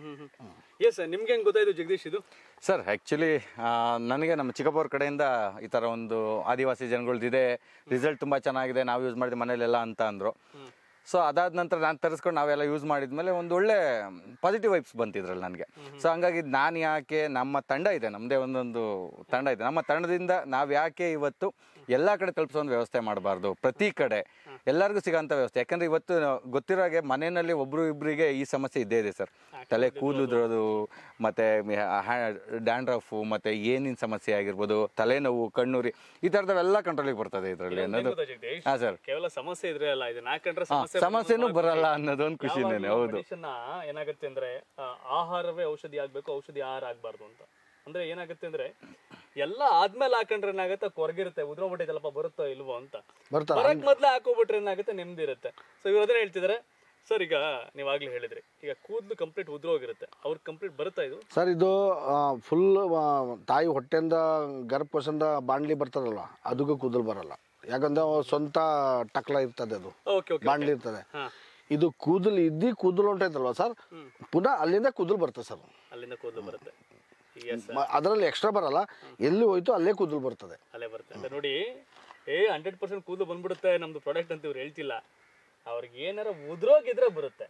ಎಸ್ ನಿಮ್ಗೆ ಹೆಂಗ್ ಗೊತ್ತಾಯ್ತು ಜಗದೀಶ್ ಇದು ಸರ್ ಆ್ಯಕ್ಚುಲಿ ನನಗೆ ನಮ್ಮ ಚಿಕ್ಕಪ್ಪವ್ರ ಕಡೆಯಿಂದ ಈ ಥರ ಒಂದು ಆದಿವಾಸಿ ಜನಗಳ್ದಿದೆ ರಿಸಲ್ಟ್ ತುಂಬ ಚೆನ್ನಾಗಿದೆ ನಾವು ಯೂಸ್ ಮಾಡಿದ್ವಿ ಮನೇಲೆಲ್ಲ ಅಂತ ಅಂದರು ಸೊ ಅದಾದ ನಂತರ ನಾನು ತರಿಸ್ಕೊಂಡು ನಾವೆಲ್ಲ ಯೂಸ್ ಮಾಡಿದ್ಮೇಲೆ ಒಂದು ಒಳ್ಳೆ ಪಾಸಿಟಿವ್ ವೈಬ್ಸ್ ಬಂತಿದ್ರಲ್ಲಿ ನನಗೆ ಸೊ ಹಂಗಾಗಿ ನಾನು ಯಾಕೆ ನಮ್ಮ ತಂಡ ಇದೆ ನಮ್ಮದೇ ಒಂದೊಂದು ತಂಡ ಇದೆ ನಮ್ಮ ತಂಡದಿಂದ ನಾವು ಯಾಕೆ ಇವತ್ತು ಎಲ್ಲ ಕಡೆ ತಲುಪಿಸೋ ಒಂದು ವ್ಯವಸ್ಥೆ ಮಾಡಬಾರ್ದು ಪ್ರತಿ ಕಡೆ ಎಲ್ಲರಿಗೂ ಸಿಗೋಂಥ ವ್ಯವಸ್ಥೆ ಯಾಕಂದ್ರೆ ಇವತ್ತು ಗೊತ್ತಿರೋ ಹಾಗೆ ಮನೆಯಲ್ಲಿ ಒಬ್ರು ಇಬ್ಬರಿಗೆ ಈ ಸಮಸ್ಯೆ ಇದ್ದೇ ಇದೆ ಸರ್ ತಲೆ ಕೂದಲುದ್ರೋದು ಮತ್ತೆ ಡ್ಯಾಂಡ್ರಫು ಮತ್ತೆ ಏನಿನ ಸಮಸ್ಯೆ ಆಗಿರ್ಬೋದು ತಲೆನೋವು ಕಣ್ಣುರಿ ಈ ಥರದವೆಲ್ಲ ಕಂಟ್ರೋಲಿಗೆ ಬರ್ತದೆ ಇದರಲ್ಲಿ ಅನ್ನೋದು ಗೊತ್ತಾ ಜಗದೀಶ್ ಹಾಂ ಸರ್ ಕೇವಲ ಸಮಸ್ಯೆ ಇದ್ರೆ ಅಲ್ಲ ಇದನ್ನ ಹಾಕೊಂಡ್ರೆ ಹಾ, ಸಮಸ್ಯೆ ಸಮಸ್ಯೆನೂ ಬರಲ್ಲ ಅನ್ನೋದೊಂದು ಖುಷಿನೇನೆ ಹೌದು ಮೆಡಿಸಿನ್ ಏನಾಗುತ್ತೆ ಅಂದ್ರೆ ಆ, ಆಹಾರವೇ ಔಷಧಿ ಆಗ್ಬೇಕು ಔಷಧಿ ಆಹಾರ ಆಗ್ಬಾರ್ದು ಅಂತ ಅಂದ್ರೆ ಏನಾಗುತ್ತೆ ಅಂದ್ರೆ ಎಲ್ಲ ಆದ್ಮೇಲೆ ಹಾಕೊಂಡ್ರೆ ಏನಾಗುತ್ತೆ ಕೊರಗಿರುತ್ತೆ ಉದ್ರೋಗ್ಬಿಟ್ಟೈತಲ್ಲಪ್ಪ ಬರುತ್ತೋ ಇಲ್ವೋ ಅಂತ ಬರ್ತಾರೆ. ಬರಕ್ ಮೊದ್ಲೇ ಹಾಕೋಬಿಟ್ರೆ ಏನಾಗುತ್ತೆ ನೆಮ್ಮದಿ ಇರುತ್ತೆ ಸೊ ಇವ್ರು ಅದನ್ನ ಹೇಳ್ತಿದಾರೆ ಸರ್ ಈಗ ನೀವಾಗ್ಲೇ ಹೇಳಿದ್ರಿ ಈಗ ಕೂದಲು ಕಂಪ್ಲೀಟ್ ಉದ್ರೋಗಿರುತ್ತೆ ಅವ್ರಿಗೆ ಕಂಪ್ಲೀಟ್ ಬರುತ್ತಾ ಇದು ಸರ್ ಇದು ಫುಲ್ ತಾಯಿ ಹೊಟ್ಟೆಯಿಂದ ಗರ್ಭಕೋಶದಿಂದ ಬಾಣ್ಲಿ ಬರ್ತದಲ್ವ ಅದಕ್ಕೂ ಕೂದಲು ಬರಲ್ಲ ಯಾಕಂದ್ರೆ ಅವು ಸ್ವಂತ ಟಕ್ಲ ಇರ್ತದೆ ಅದು ಓಕೆ ಓಕೆ ಬಾಣ್ಲಿ ಇರ್ತದೆ ಇದು ಕೂದಲು ಇದ್ದಿ ಕೂದಲು ಹೊಂಟೈತಲ್ವ ಸರ್ ಪುನಃ ಅಲ್ಲಿಂದ ಕೂದಲು ಬರ್ತದೆ ಸರ್ ಅಲ್ಲಿಂದ ಕೂದಲು ಬರುತ್ತೆ ಎಸ್ ಅದರಲ್ಲಿ ಎಕ್ಸ್ಟ್ರಾ ಬರಲ್ಲ ಎಲ್ಲಿ ಹೋಯ್ತು ಅಲ್ಲೇ ಕೂದಲು ಬರ್ತದೆ ಅಲ್ಲೇ ಬರುತ್ತೆ ಅಂತ ನೋಡಿ ಏ ಹಂಡ್ರೆಡ್ ಪರ್ಸೆಂಟ್ ಕೂದಲು ಬಂದ್ಬಿಡುತ್ತೆ ನಮ್ದು ಪ್ರಾಡಕ್ಟ್ ಅಂತ ಇವ್ರು ಹೇಳ್ತಿಲ್ಲ ಅವ್ರಿಗೆ ಏನಾರ ಉದ್ರೋಗಿದ್ರೆ ಬರುತ್ತೆ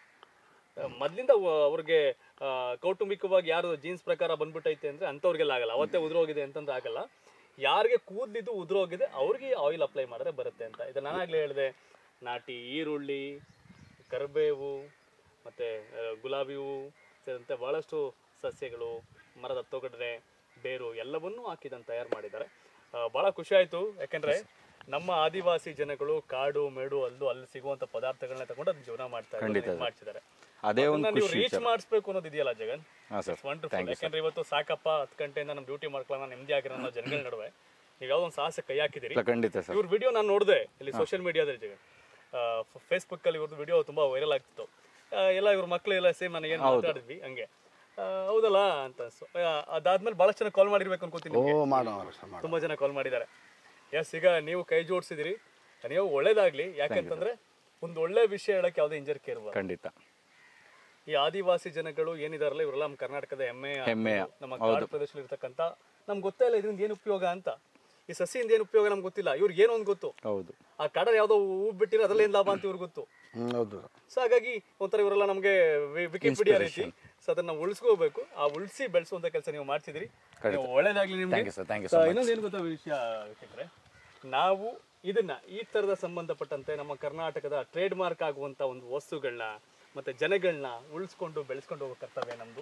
ಮೊದ್ಲಿಂದ ವ- ಅವ್ರಿಗೆ ಆ, ಕೌಟುಂಬಿಕವಾಗಿ ಯಾರು ಜೀನ್ಸ್ ಪ್ರಕಾರ ಬಂದ್ಬಿಟ್ಟೈತೆ ಅಂದ್ರೆ ಅಂಥವ್ರಿಗೆಲ್ಲ ಆಗಲ್ಲ ಅವತ್ತೇ ಉದ್ರೋಗಿದೆ ಅಂತಂದ್ರೆ ಆಗಲ್ಲ ಯಾರಿಗೆ ಕೂದಲಿದ್ದು ಉದುರೋಗಿದೆ ಅವ್ರಿಗೆ ಆಯಿಲ್ ಅಪ್ಲೈ ಮಾಡಿದ್ರೆ ಬರುತ್ತೆ ಅಂತ ಇದು ನಾನಾಗಲೇ ಹೇಳಿದೆ ನಾಟಿ ಈರುಳ್ಳಿ ಕರಿಬೇವು ಮತ್ತು ಗುಲಾಬಿ ಹೂವು ಸೇರಿದಂತೆ ಭಾಳಷ್ಟು ಸಸ್ಯಗಳು ಮರದ ತೊಗಡ್ರೆ ಬೇರು ಎಲ್ಲವನ್ನೂ ಹಾಕಿ ಇದನ್ನು ತಯಾರು ಮಾಡಿದ್ದಾರೆ ಆ, ಭಾಳ ಖುಷಿ ಆಯಿತು ಯಾಕೆಂದರೆ ನಮ್ಮ ಆದಿವಾಸಿ ಜನಗಳು ಕಾಡು ಮೇಡು ಅಲ್ಲೂ ಅಲ್ಲಿ ಸಿಗುವಂಥ ಪದಾರ್ಥಗಳನ್ನ ತಗೊಂಡು ಅದನ್ನ ಜೀವನ ಮಾಡ್ತಾರೆ ಖಂಡಿತ ಇದ್ ಮಾಡ್ತಿದ್ದಾರೆ ಅದೇ ಒಂದು ಅದನ್ನ ನೀವು ಖುಷಿ ರೀಚ್ ಮಾಡಿಸ್ಬೇಕು ಅನ್ನೋದು ಇದೆಯಲ್ಲ ಜಗನ್ ಹಾಂ ಸರ್ ವಂಡರ್ಫುಲ್ ಯಾಕಂದ್ರೆ ಇವತ್ತು ಸಾಕಪ್ಪ ಹತ್ತು ಗಂಟೆಯಿಂದ ನಮ್ಮ ಡ್ಯೂಟಿ ಮಾಡ್ಕೊಳ್ಳೋಣ ನೆಮ್ಮದಿ ಆಗಿರೋ ಅನ್ನೋ ಜನಗಳ ನಡುವೆ ನೀವು ಯಾವುದೋ ಒಂದು ಸಾಹಸ ಕೈ ಹಾಕಿದಿರಿ ಇಲ್ಲ ಖಂಡಿತ ಸರ್ ಇವ್ರ ವಿಡಿಯೋ ನಾನು ನೋಡಿದೆ ಇಲ್ಲಿ ಸೋಷಿಯಲ್ ಮೀಡಿಯಾದಲ್ಲಿ ಜಗನ್ ಫೇಸ್ಬುಕ್ ಅಲ್ಲಿ ಇವ್ರದ್ದು ವಿಡಿಯೋ ತುಂಬಾ ವೈರಲ್ ಆಗ್ತಿತ್ತು ಆ, ಎಲ್ಲ ಇವ್ರ ಮಕ್ಳು ಎಲ್ಲ ಸೇಮ್ ನನಗೆ ಏನು ಮಾತಾಡಿದ್ವಿ ಹಂಗೆ ಆ, ಹೌದಲ್ಲ ಅಂತ ಅನ್ಸು. ಆ, ಅದಾದ್ಮೇಲೆ ಬಹಳಷ್ಟು ಜನ ಕಾಲ್ ಮಾಡಿರ್ಬೇಕು ಅನ್ಕೋತೀನಿ ಓ ನಿಮ್ಗೆ. ಮಾಡೋರು ಸರ್ ಮಾಡೋ ತುಂಬಾ ಜನ ಕಾಲ್ ಮಾಡಿದ್ದಾರೆ ಎಸ್ ಈಗ ನೀವು ಕೈ ಜೋಡಿಸಿದಿರಿ ನೀವು ಒಳ್ಳೇದಾಗ್ಲಿ ಯಾಕಂತಂದ್ರೆ ಒಂದು ಒಳ್ಳೆ ವಿಷಯ ಹೇಳಕ್ ಯಾವುದೇ ಇಂಜರ್ಕೆ ಇರಬಾರ್ದು ಖಂಡಿತ ಈ ಆದಿವಾಸಿ ಜನಗಳು ಏನಿದಾರಲ್ಲ ಇವರೆಲ್ಲ ನಮ್ಮ ಕರ್ನಾಟಕದ ಹೆಮ್ಮೆ ಹೆಮ್ಮೆ, ನಮ್ಮ ಕಾಡು ಪ್ರದೇಶದಲ್ಲಿ ಇರ್ತಕ್ಕಂಥ ನಮ್ಗೆ ಗೊತ್ತೇ ಇಲ್ಲ ಇದರಿಂದ ಏನು ಉಪಯೋಗ ಅಂತ ಈ ಸಸಿಯಿಂದ ಏನು ಉಪಯೋಗ ನಮ್ಗೆ ಗೊತ್ತಿಲ್ಲ ಇವ್ರಿಗೆ ಏನೋ ಒಂದು ಗೊತ್ತು ಹೌದು ಆ ಕಾಡಲ್ಲಿ ಯಾವುದೋ ಹೂ ಬಿಟ್ಟಿರೋ ಅದ್ರಲ್ಲಿ ಏನು ಲಾಭ ಅಂತ ಇವ್ರಿಗೆ ಗೊತ್ತು ಹ್ಮ್, ಹೌದು ಸೊ ಹಾಗಾಗಿ ಒಂಥರ ಇವರೆಲ್ಲ ನಮಗೆ ವಿಕಿಪೀಡಿಯಾ ರೀತಿ ಸೊ ಅದನ್ನ ಉಳಿಸ್ಕೋಬೇಕು ಆ ಉಳಿಸಿ ಬೆಳೆಸುವಂತ ಕೆಲಸ ನೀವು ಮಾಡ್ತಿದ್ರಿ ನೀವು ಒಳ್ಳೇದಾಗ್ಲಿ ನಿಮ್ಗೆ Thank you sir, thank you So, ಇನ್ನೊಂದು ಏನು ಗೊತ್ತಾ ವಿಷಯ ವೀಕ್ಷಕರೇ ನಾವು ಇದನ್ನ ಈ ತರದ ಸಂಬಂಧಪಟ್ಟಂತೆ ನಮ್ಮ ಕರ್ನಾಟಕದ ಟ್ರೇಡ್ ಮಾರ್ಕ್ ಆಗುವಂತ ಒಂದು ವಸ್ತುಗಳನ್ನ ಮತ್ತೆ ಜನಗಳನ್ನ ಉಳಿಸ್ಕೊಂಡು ಬೆಳೆಸ್ಕೊಂಡು ಹೋಗೋ ಕರ್ತವ್ಯ ನಮ್ದು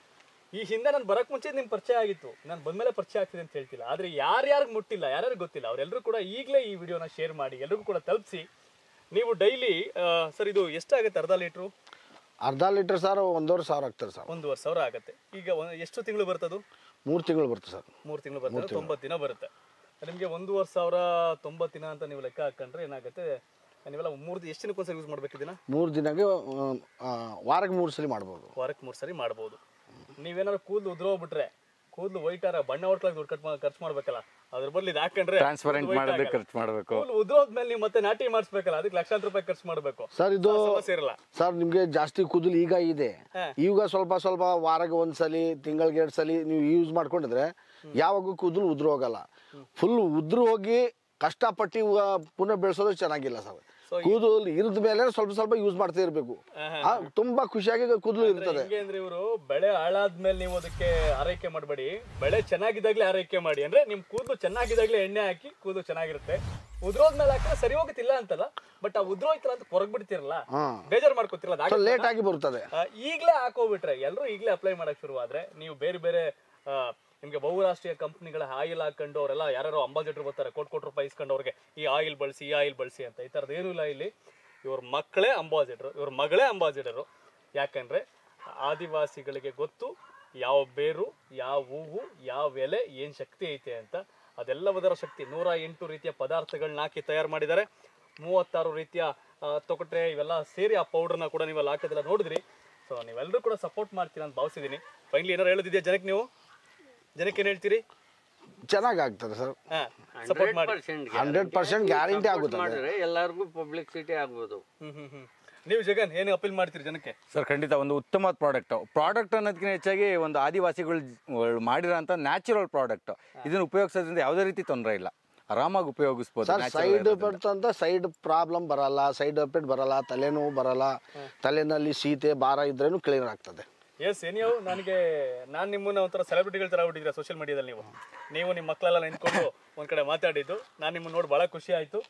ಈ ಹಿಂದೆ ನಾನು ಬರಕ್ ಮುಂಚೆ ನಿಮ್ ಪರಿಚಯ ಆಗಿತ್ತು ನಾನು ಬಂದ್ಮೇಲೆ ಪರಿಚಯ ಆಗ್ತಿದೆ ಅಂತ ಹೇಳ್ತಿಲ್ಲ ಆದ್ರೆ ಯಾರ್ಯಾರಿಗೆ ಮುಟ್ಟಿಲ್ಲ ಯಾರ್ಯಾರಿಗೆ ಗೊತ್ತಿಲ್ಲ ಅವರೆಲ್ಲರೂ ಕೂಡ ಈಗಲೇ ಈ ವಿಡಿಯೋನ ಶೇರ್ ಮಾಡಿ ಎಲ್ರಿಗೂ ಕೂಡ ತಲುಪಿಸಿ ನೀವು ಡೈಲಿ ಸರ್ ಇದು ಎಷ್ಟಾಗುತ್ತೆ ಅರ್ಧ ಲೀಟ್ರು ಅರ್ಧ ಲೀಟರ್ ಸರ್ ಒಂದೂವರೆ ಸಾವಿರ ಆಗ್ತದೆ ಸರ್ ಒಂದೂವರೆ ಸಾವಿರ ಆಗುತ್ತೆ ಈಗ ಒಂದ್- ಎಷ್ಟು ತಿಂಗಳು ಬರ್ತದು ಮೂರು ತಿಂಗಳು ಬರ್ತದೆ ಸರ್ ಮೂರು ತಿಂಗಳು ಬರ್ತದೆ ತೊಂಬತ್ತು ದಿನ ಬರುತ್ತೆ ನಿಮಗೆ ಒಂದೂವರೆ ಸಾವಿರ ತೊಂಬತ್ತು ದಿನ ಅಂತ ನೀವು ಲೆಕ್ಕ ಹಾಕೊಂಡ್ರೆ ಏನಾಗುತ್ತೆ ನೀವೆಲ್ಲ ಮೂರು ಎಷ್ಟು ದಿನಕ್ಕೊಂದ್ಸರಿ ಯೂಸ್ ಮಾಡ್ಬೇಕು ಇದನ್ನ ಮೂರು ದಿನಕ್ಕೆ ಆ, ವಾರಕ್ಕೆ ಮೂರು ಸಲ ಮಾಡ್ಬೋದು ವಾರಕ್ಕೆ ಮೂರು ಸರಿ ಮಾಡ್ಬೋದು ನೀವೇನಾದ್ರು ಕೂದಲು ಉದ್ರೋಗ್ಬಿಟ್ರೆ ಕೂದಲು ವೈಟಾರ ಬಣ್ಣ ಹೊಡ್ಕೊಳಕ್ ದುಡ್ಡು ಕಟ್ ಖರ್ಚು ಮಾಡ್ಬೇಕಲ್ಲ ಅದ್ರ ಬದಲು ಇದು ಹಾಕೊಂಡ್ರೆ ಟ್ರಾನ್ಸ್ಪರೆಂಟ್ ಮಾಡೋದಕ್ಕೆ ಖರ್ಚು ಮಾಡಬೇಕು ಕೂದಲು ಉದ್ರೋದ್ಮೇಲೆ ನೀವು ಮತ್ತೆ ನಾಟಿ ಮಾಡಿಸ್ಬೇಕಲ್ಲ ಅದಕ್ಕೆ ಲಕ್ಷಾಂತರ ರೂಪಾಯಿ ಖರ್ಚು ಮಾಡಬೇಕು ಸರ್ ಇದು ಸಮಸ್ಯೆ ಇರಲ್ಲ ಸರ್ ನಿಮಗೆ ಜಾಸ್ತಿ ಕೂದಲು ಈಗ ಇದೆ ಈಗ ಸ್ವಲ್ಪ ಸ್ವಲ್ಪ ವಾರಕ್ಕೆ ಒಂದ್ಸಲಿ ತಿಂಗಳಿಗೆ ಎರಡು ಸಲ ನೀವು ಯೂಸ್ ಮಾಡ್ಕೊಂಡಿದ್ರೆ ಯಾವಾಗೂ ಕೂದಲು ಉದುರು ಹೋಗಲ್ಲ ಫುಲ್ ಉದುರು ಹೋಗಿ ಕಷ್ಟಪಟ್ಟು ಇವಾಗ ಪುನಃ ಬೆಳೆಸೋದು ಚೆನ್ನಾಗಿಲ್ಲ ಸರ್ ಕೂದಲು ಇರಿದ ಮೇಲೆ ಸ್ವಲ್ಪ ಸ್ವಲ್ಪ ಯೂಸ್ ಮಾಡ್ತಾ ಇರಬೇಕು ತುಂಬಾ ಖುಷಿಯಾಗಿ ಕೂದಲು ಇರ್ತದೆ ಹೆಂಗೆ ಅಂದ್ರೆ ಇವರು ಬೆಳೆ ಹಾಳಾದ್ಮೇಲೆ ನೀವು ಅದಕ್ಕೆ ಆರೈಕೆ ಮಾಡಬೇಡಿ ಬೆಳೆ ಚೆನ್ನಾಗಿದ್ದಾಗ್ಲೇ ಆರೈಕೆ ಮಾಡಿ ಅಂದ್ರೆ ನಿಮ್ ಕೂದಲು ಚೆನ್ನಾಗಿದ್ದಾಗ್ಲೇ ಎಣ್ಣೆ ಹಾಕಿ ಕೂದಲು ಚೆನ್ನಾಗಿರುತ್ತೆ ಉದ್ರೋದ್ಮೇಲೆ ಹಾಕಿದ್ರೆ ಸರಿ ಹೋಗುತ್ತಿಲ್ಲ ಅಂತಲ್ಲ ಬಟ್ ಆ ಉದ್ರೋಯ್ತಲ್ಲ ಅಂತ ಕೊರಗ್ ಬಿಡ್ತಿರಲ್ಲ ಹಾ ಬೇಜಾರ್ ಮಾಡ್ಕೊತಿರಲ್ಲ ಅದಾಗಲ್ಲ. ಲೇಟ್ ಆಗಿ ಬರ್ತದೆ ಆ, ಈಗ್ಲೇ ಹಾಕೋಬಿಟ್ರೆ ಎಲ್ಲರೂ ಈಗಲೇ ಅಪ್ಲೈ ಮಾಡಕ್ ಶುರುವಾದ್ರೆ ನೀವು ಬೇರೆ ಬೇರೆ ಆ, ನಿಮ್ಗೆ ಬಹುರಾಷ್ಟ್ರೀಯ ಕಂಪ್ನಿಗಳ ಆಯಿಲ್ ಹಾಕೊಂಡು ಅವರೆಲ್ಲ ಯಾರು ಅಂಬಾಸಿಡರ್ ಬರ್ತಾರೆ ಕೋಟಿ ಕೋಟಿ ರೂಪಾಯಿ ಇಸ್ಕೊಂಡು ಅವ್ರಿಗೆ ಈ ಆಯಿಲ್ ಬಳಸಿ ಈ ಆಯಿಲ್ ಬಳಸಿ ಅಂತ ಈ ಥರದ್ದು ಏನೂ ಇಲ್ಲ ಇಲ್ಲಿ ಇವ್ರ ಮಕ್ಕಳೇ ಅಂಬಾಸಿಡರ್ ಇವ್ರ ಮಗಳೇ ಅಂಬಾಸಿಡರು ಯಾಕಂದ್ರೆ ಆದಿವಾಸಿಗಳಿಗೆ ಗೊತ್ತು ಯಾವ ಬೇರು ಯಾವ ಹೂವು ಯಾವ ಎಲೆ ಏನು ಶಕ್ತಿ ಐತೆ ಅಂತ ಅದೆಲ್ಲವದರ ಶಕ್ತಿ ನೂರ ಎಂಟು ರೀತಿಯ ಪದಾರ್ಥಗಳನ್ನ ಹಾಕಿ ತಯಾರು ಮಾಡಿದ್ದಾರೆ ಮೂವತ್ತಾರು ರೀತಿಯ ಆ, ತೊಗಟೆ ಇವೆಲ್ಲ ಸೇರಿ ಆ ಪೌಡರ್ನ ಕೂಡ ನೀವೆಲ್ಲ ಹಾಕೋದೆಲ್ಲ ನೋಡಿದ್ರಿ ಸೊ ನೀವೆಲ್ಲರೂ ಕೂಡ ಸಪೋರ್ಟ್ ಮಾಡ್ತೀರಾ ಅಂತ ಭಾವಿಸಿದ್ದೀನಿ ಫೈನಲಿ ಏನಾರು ಹೇಳೋದಿದೆಯಾ ಜನಕ್ಕೆ ನೀವು ಜನಕ್ಕೆ ಏನು ಹೇಳ್ತೀರಿ ಚೆನ್ನಾಗಿ ಆಗ್ತದೆ ಸರ್ ಹಾಂ ಸಪೋರ್ಟ್ ಮಾಡಿ ಹಂಡ್ರೆಡ್ ಪರ್ಸೆಂಟ್ ಗ್ಯಾರಂಟಿ ಆಗುತ್ತದೆ ಮಾಡಿದ್ರೆ ಎಲ್ಲರಿಗೂ ಪಬ್ಲಿಸಿಟಿ ಆಗ್ಬೋದು ಹ್ಮ್ ಹ್ಮ್ ಹ್ಮ್ ನೀವು ಜಗನ್ ಏನು ಅಪೀಲ್ ಮಾಡ್ತೀರಿ ಜನಕ್ಕೆ ಸರ್ ಖಂಡಿತ ಒಂದು ಉತ್ತಮವಾದ ಪ್ರಾಡಕ್ಟ್ ಪ್ರಾಡಕ್ಟ್ ಅನ್ನೋದಕ್ಕಿಂತ ಹೆಚ್ಚಾಗಿ ಒಂದು ಆದಿವಾಸಿಗಳು ಮಾಡಿರೋಂಥ ನ್ಯಾಚುರಲ್ ಪ್ರಾಡಕ್ಟ್ ಇದನ್ನು ಉಪಯೋಗಿಸೋದ್ರಿಂದ ಯಾವುದೇ ರೀತಿ ತೊಂದರೆ ಇಲ್ಲ ಆರಾಮಾಗಿ ಉಪಯೋಗಿಸ್ಬೋದು ಸರ್ natural ಸೈಡ್ ಇರೋದ್ರಿಂದ. ಎಫೆಕ್ಟ್ ಅಂತ ಸೈಡ್ ಪ್ರಾಬ್ಲಮ್ ಬರಲ್ಲ ಸೈಡ್ ಎಫೆಕ್ಟ್ ಬರಲ್ಲ ತಲೆನೋವು ಬರಲ್ಲ ತಲೆನಲ್ಲಿ ಶೀತೆ ಭಾರ ಇದ್ರೇನು ಕ್ಲಿಯರ್ ಆಗ್ತದೆ ಎಸ್ ಏನಿಯೋ ನನಗೆ ನಾನು ನಿಮ್ಮನ್ನ ಒಂಥರ ಸೆಲೆಬ್ರಿಟಿಗಳ ಥರ ಬಿಟ್ಟಿದ್ದೀರಾ ಸೋಷಿಯಲ್ ಮೀಡಿಯಾದಲ್ಲಿ ನೀವು ನೀವು ನಿಮ್ಮ ಮಕ್ಕಳೆಲ್ಲ ನಿಂತ್ಕೊಂಡು ಒಂದು ಕಡೆ ಮಾತಾಡಿದ್ದು ನಾನು ನಿಮ್ಮನ್ನ ನೋಡಿ ಭಾಳ ಖುಷಿ ಆಯಿತು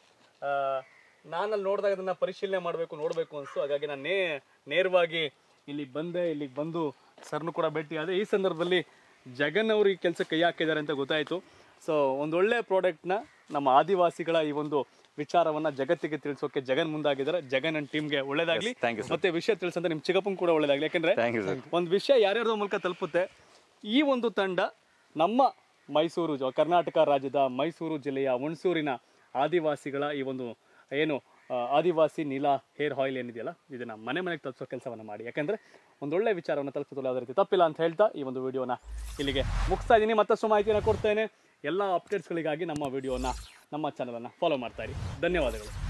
ನಾನಲ್ಲಿ ನೋಡಿದಾಗ ಅದನ್ನು ಪರಿಶೀಲನೆ ಮಾಡಬೇಕು ನೋಡಬೇಕು ಅನಿಸ್ತು ಹಾಗಾಗಿ ನಾನು ನೇ ನೇರವಾಗಿ ಇಲ್ಲಿಗೆ ಬಂದೆ ಇಲ್ಲಿಗೆ ಬಂದು ಸರ್ನು ಕೂಡ ಭೇಟಿ ಆದೆ ಈ ಸಂದರ್ಭದಲ್ಲಿ ಜಗನ್ ಅವರು ಈ ಕೆಲಸ ಕೈ ಹಾಕಿದ್ದಾರೆ ಅಂತ ಗೊತ್ತಾಯಿತು ಸೊ ಒಂದೊಳ್ಳೆ ಪ್ರಾಡಕ್ಟ್ನ ನಮ್ಮ ಆದಿವಾಸಿಗಳ ಈ ಒಂದು ವಿಚಾರವನ್ನ ಜಗತ್ತಿಗೆ ತಿಳಿಸೋಕೆ ಜಗನ್ ಮುಂದಾಗಿದ್ದಾರೆ ಜಗನ್ ಅಂಡ್ ಟೀಮ್ಗೆ ಒಳ್ಳೇದಾಗ್ಲಿ thank you, sir. ಮತ್ತೆ ವಿಷಯ ತಿಳಿಸಂತ ನಿಮ್ಮ ಚಿಕ್ಕಪ್ಪನ್ ಕೂಡ ಒಳ್ಳೇದಾಗ್ಲಿ ಯಾಕಂದ್ರೆ Thank you, sir. ಒಂದು ವಿಷಯ ಯಾರ್ಯಾರ್ದೋ ಮೂಲಕ ತಲುಪುತ್ತೆ ಈ ಒಂದು ತಂಡ ನಮ್ಮ ಮೈಸೂರು ಜ- ಕರ್ನಾಟಕ ರಾಜ್ಯದ ಮೈಸೂರು ಜಿಲ್ಲೆಯ ಹುಣಸೂರಿನ ಆದಿವಾಸಿಗಳ ಈ ಒಂದು ಏನು ಆ, ಆದಿವಾಸಿ ನೀಲ ಹೇರ್ ಆಯಿಲ್ ಏನಿದೆಯಲ್ಲ ಇದನ್ನ ಮನೆ ಮನೆಗೆ ತಲುಪಿಸೋ ಕೆಲಸವನ್ನು ಮಾಡಿ ಯಾಕಂದ್ರೆ ಒಂದೊಳ್ಳೆ ವಿಚಾರವನ್ನು ತಲುಪಿಸೋದು ಯಾವುದೇ ರೀತಿ ತಪ್ಪಿಲ್ಲ ಅಂತ ಹೇಳ್ತಾ ಈ ಒಂದು ವಿಡಿಯೋನ ಇಲ್ಲಿಗೆ ಮುಗಿಸ್ತಾ ಇದ್ದೀನಿ ಮತ್ತಷ್ಟು ಮಾಹಿತಿಯನ್ನು ಕೊಡ್ತೇನೆ ಎಲ್ಲ ಅಪ್ಡೇಟ್ಸ್ಗಳಿಗಾಗಿ ನಮ್ಮ ವಿಡಿಯೋನ ನಮ್ಮ ಚಾನಲನ್ನು ಫಾಲೋ ಮಾಡ್ತಾ ಇರಿ ಧನ್ಯವಾದಗಳು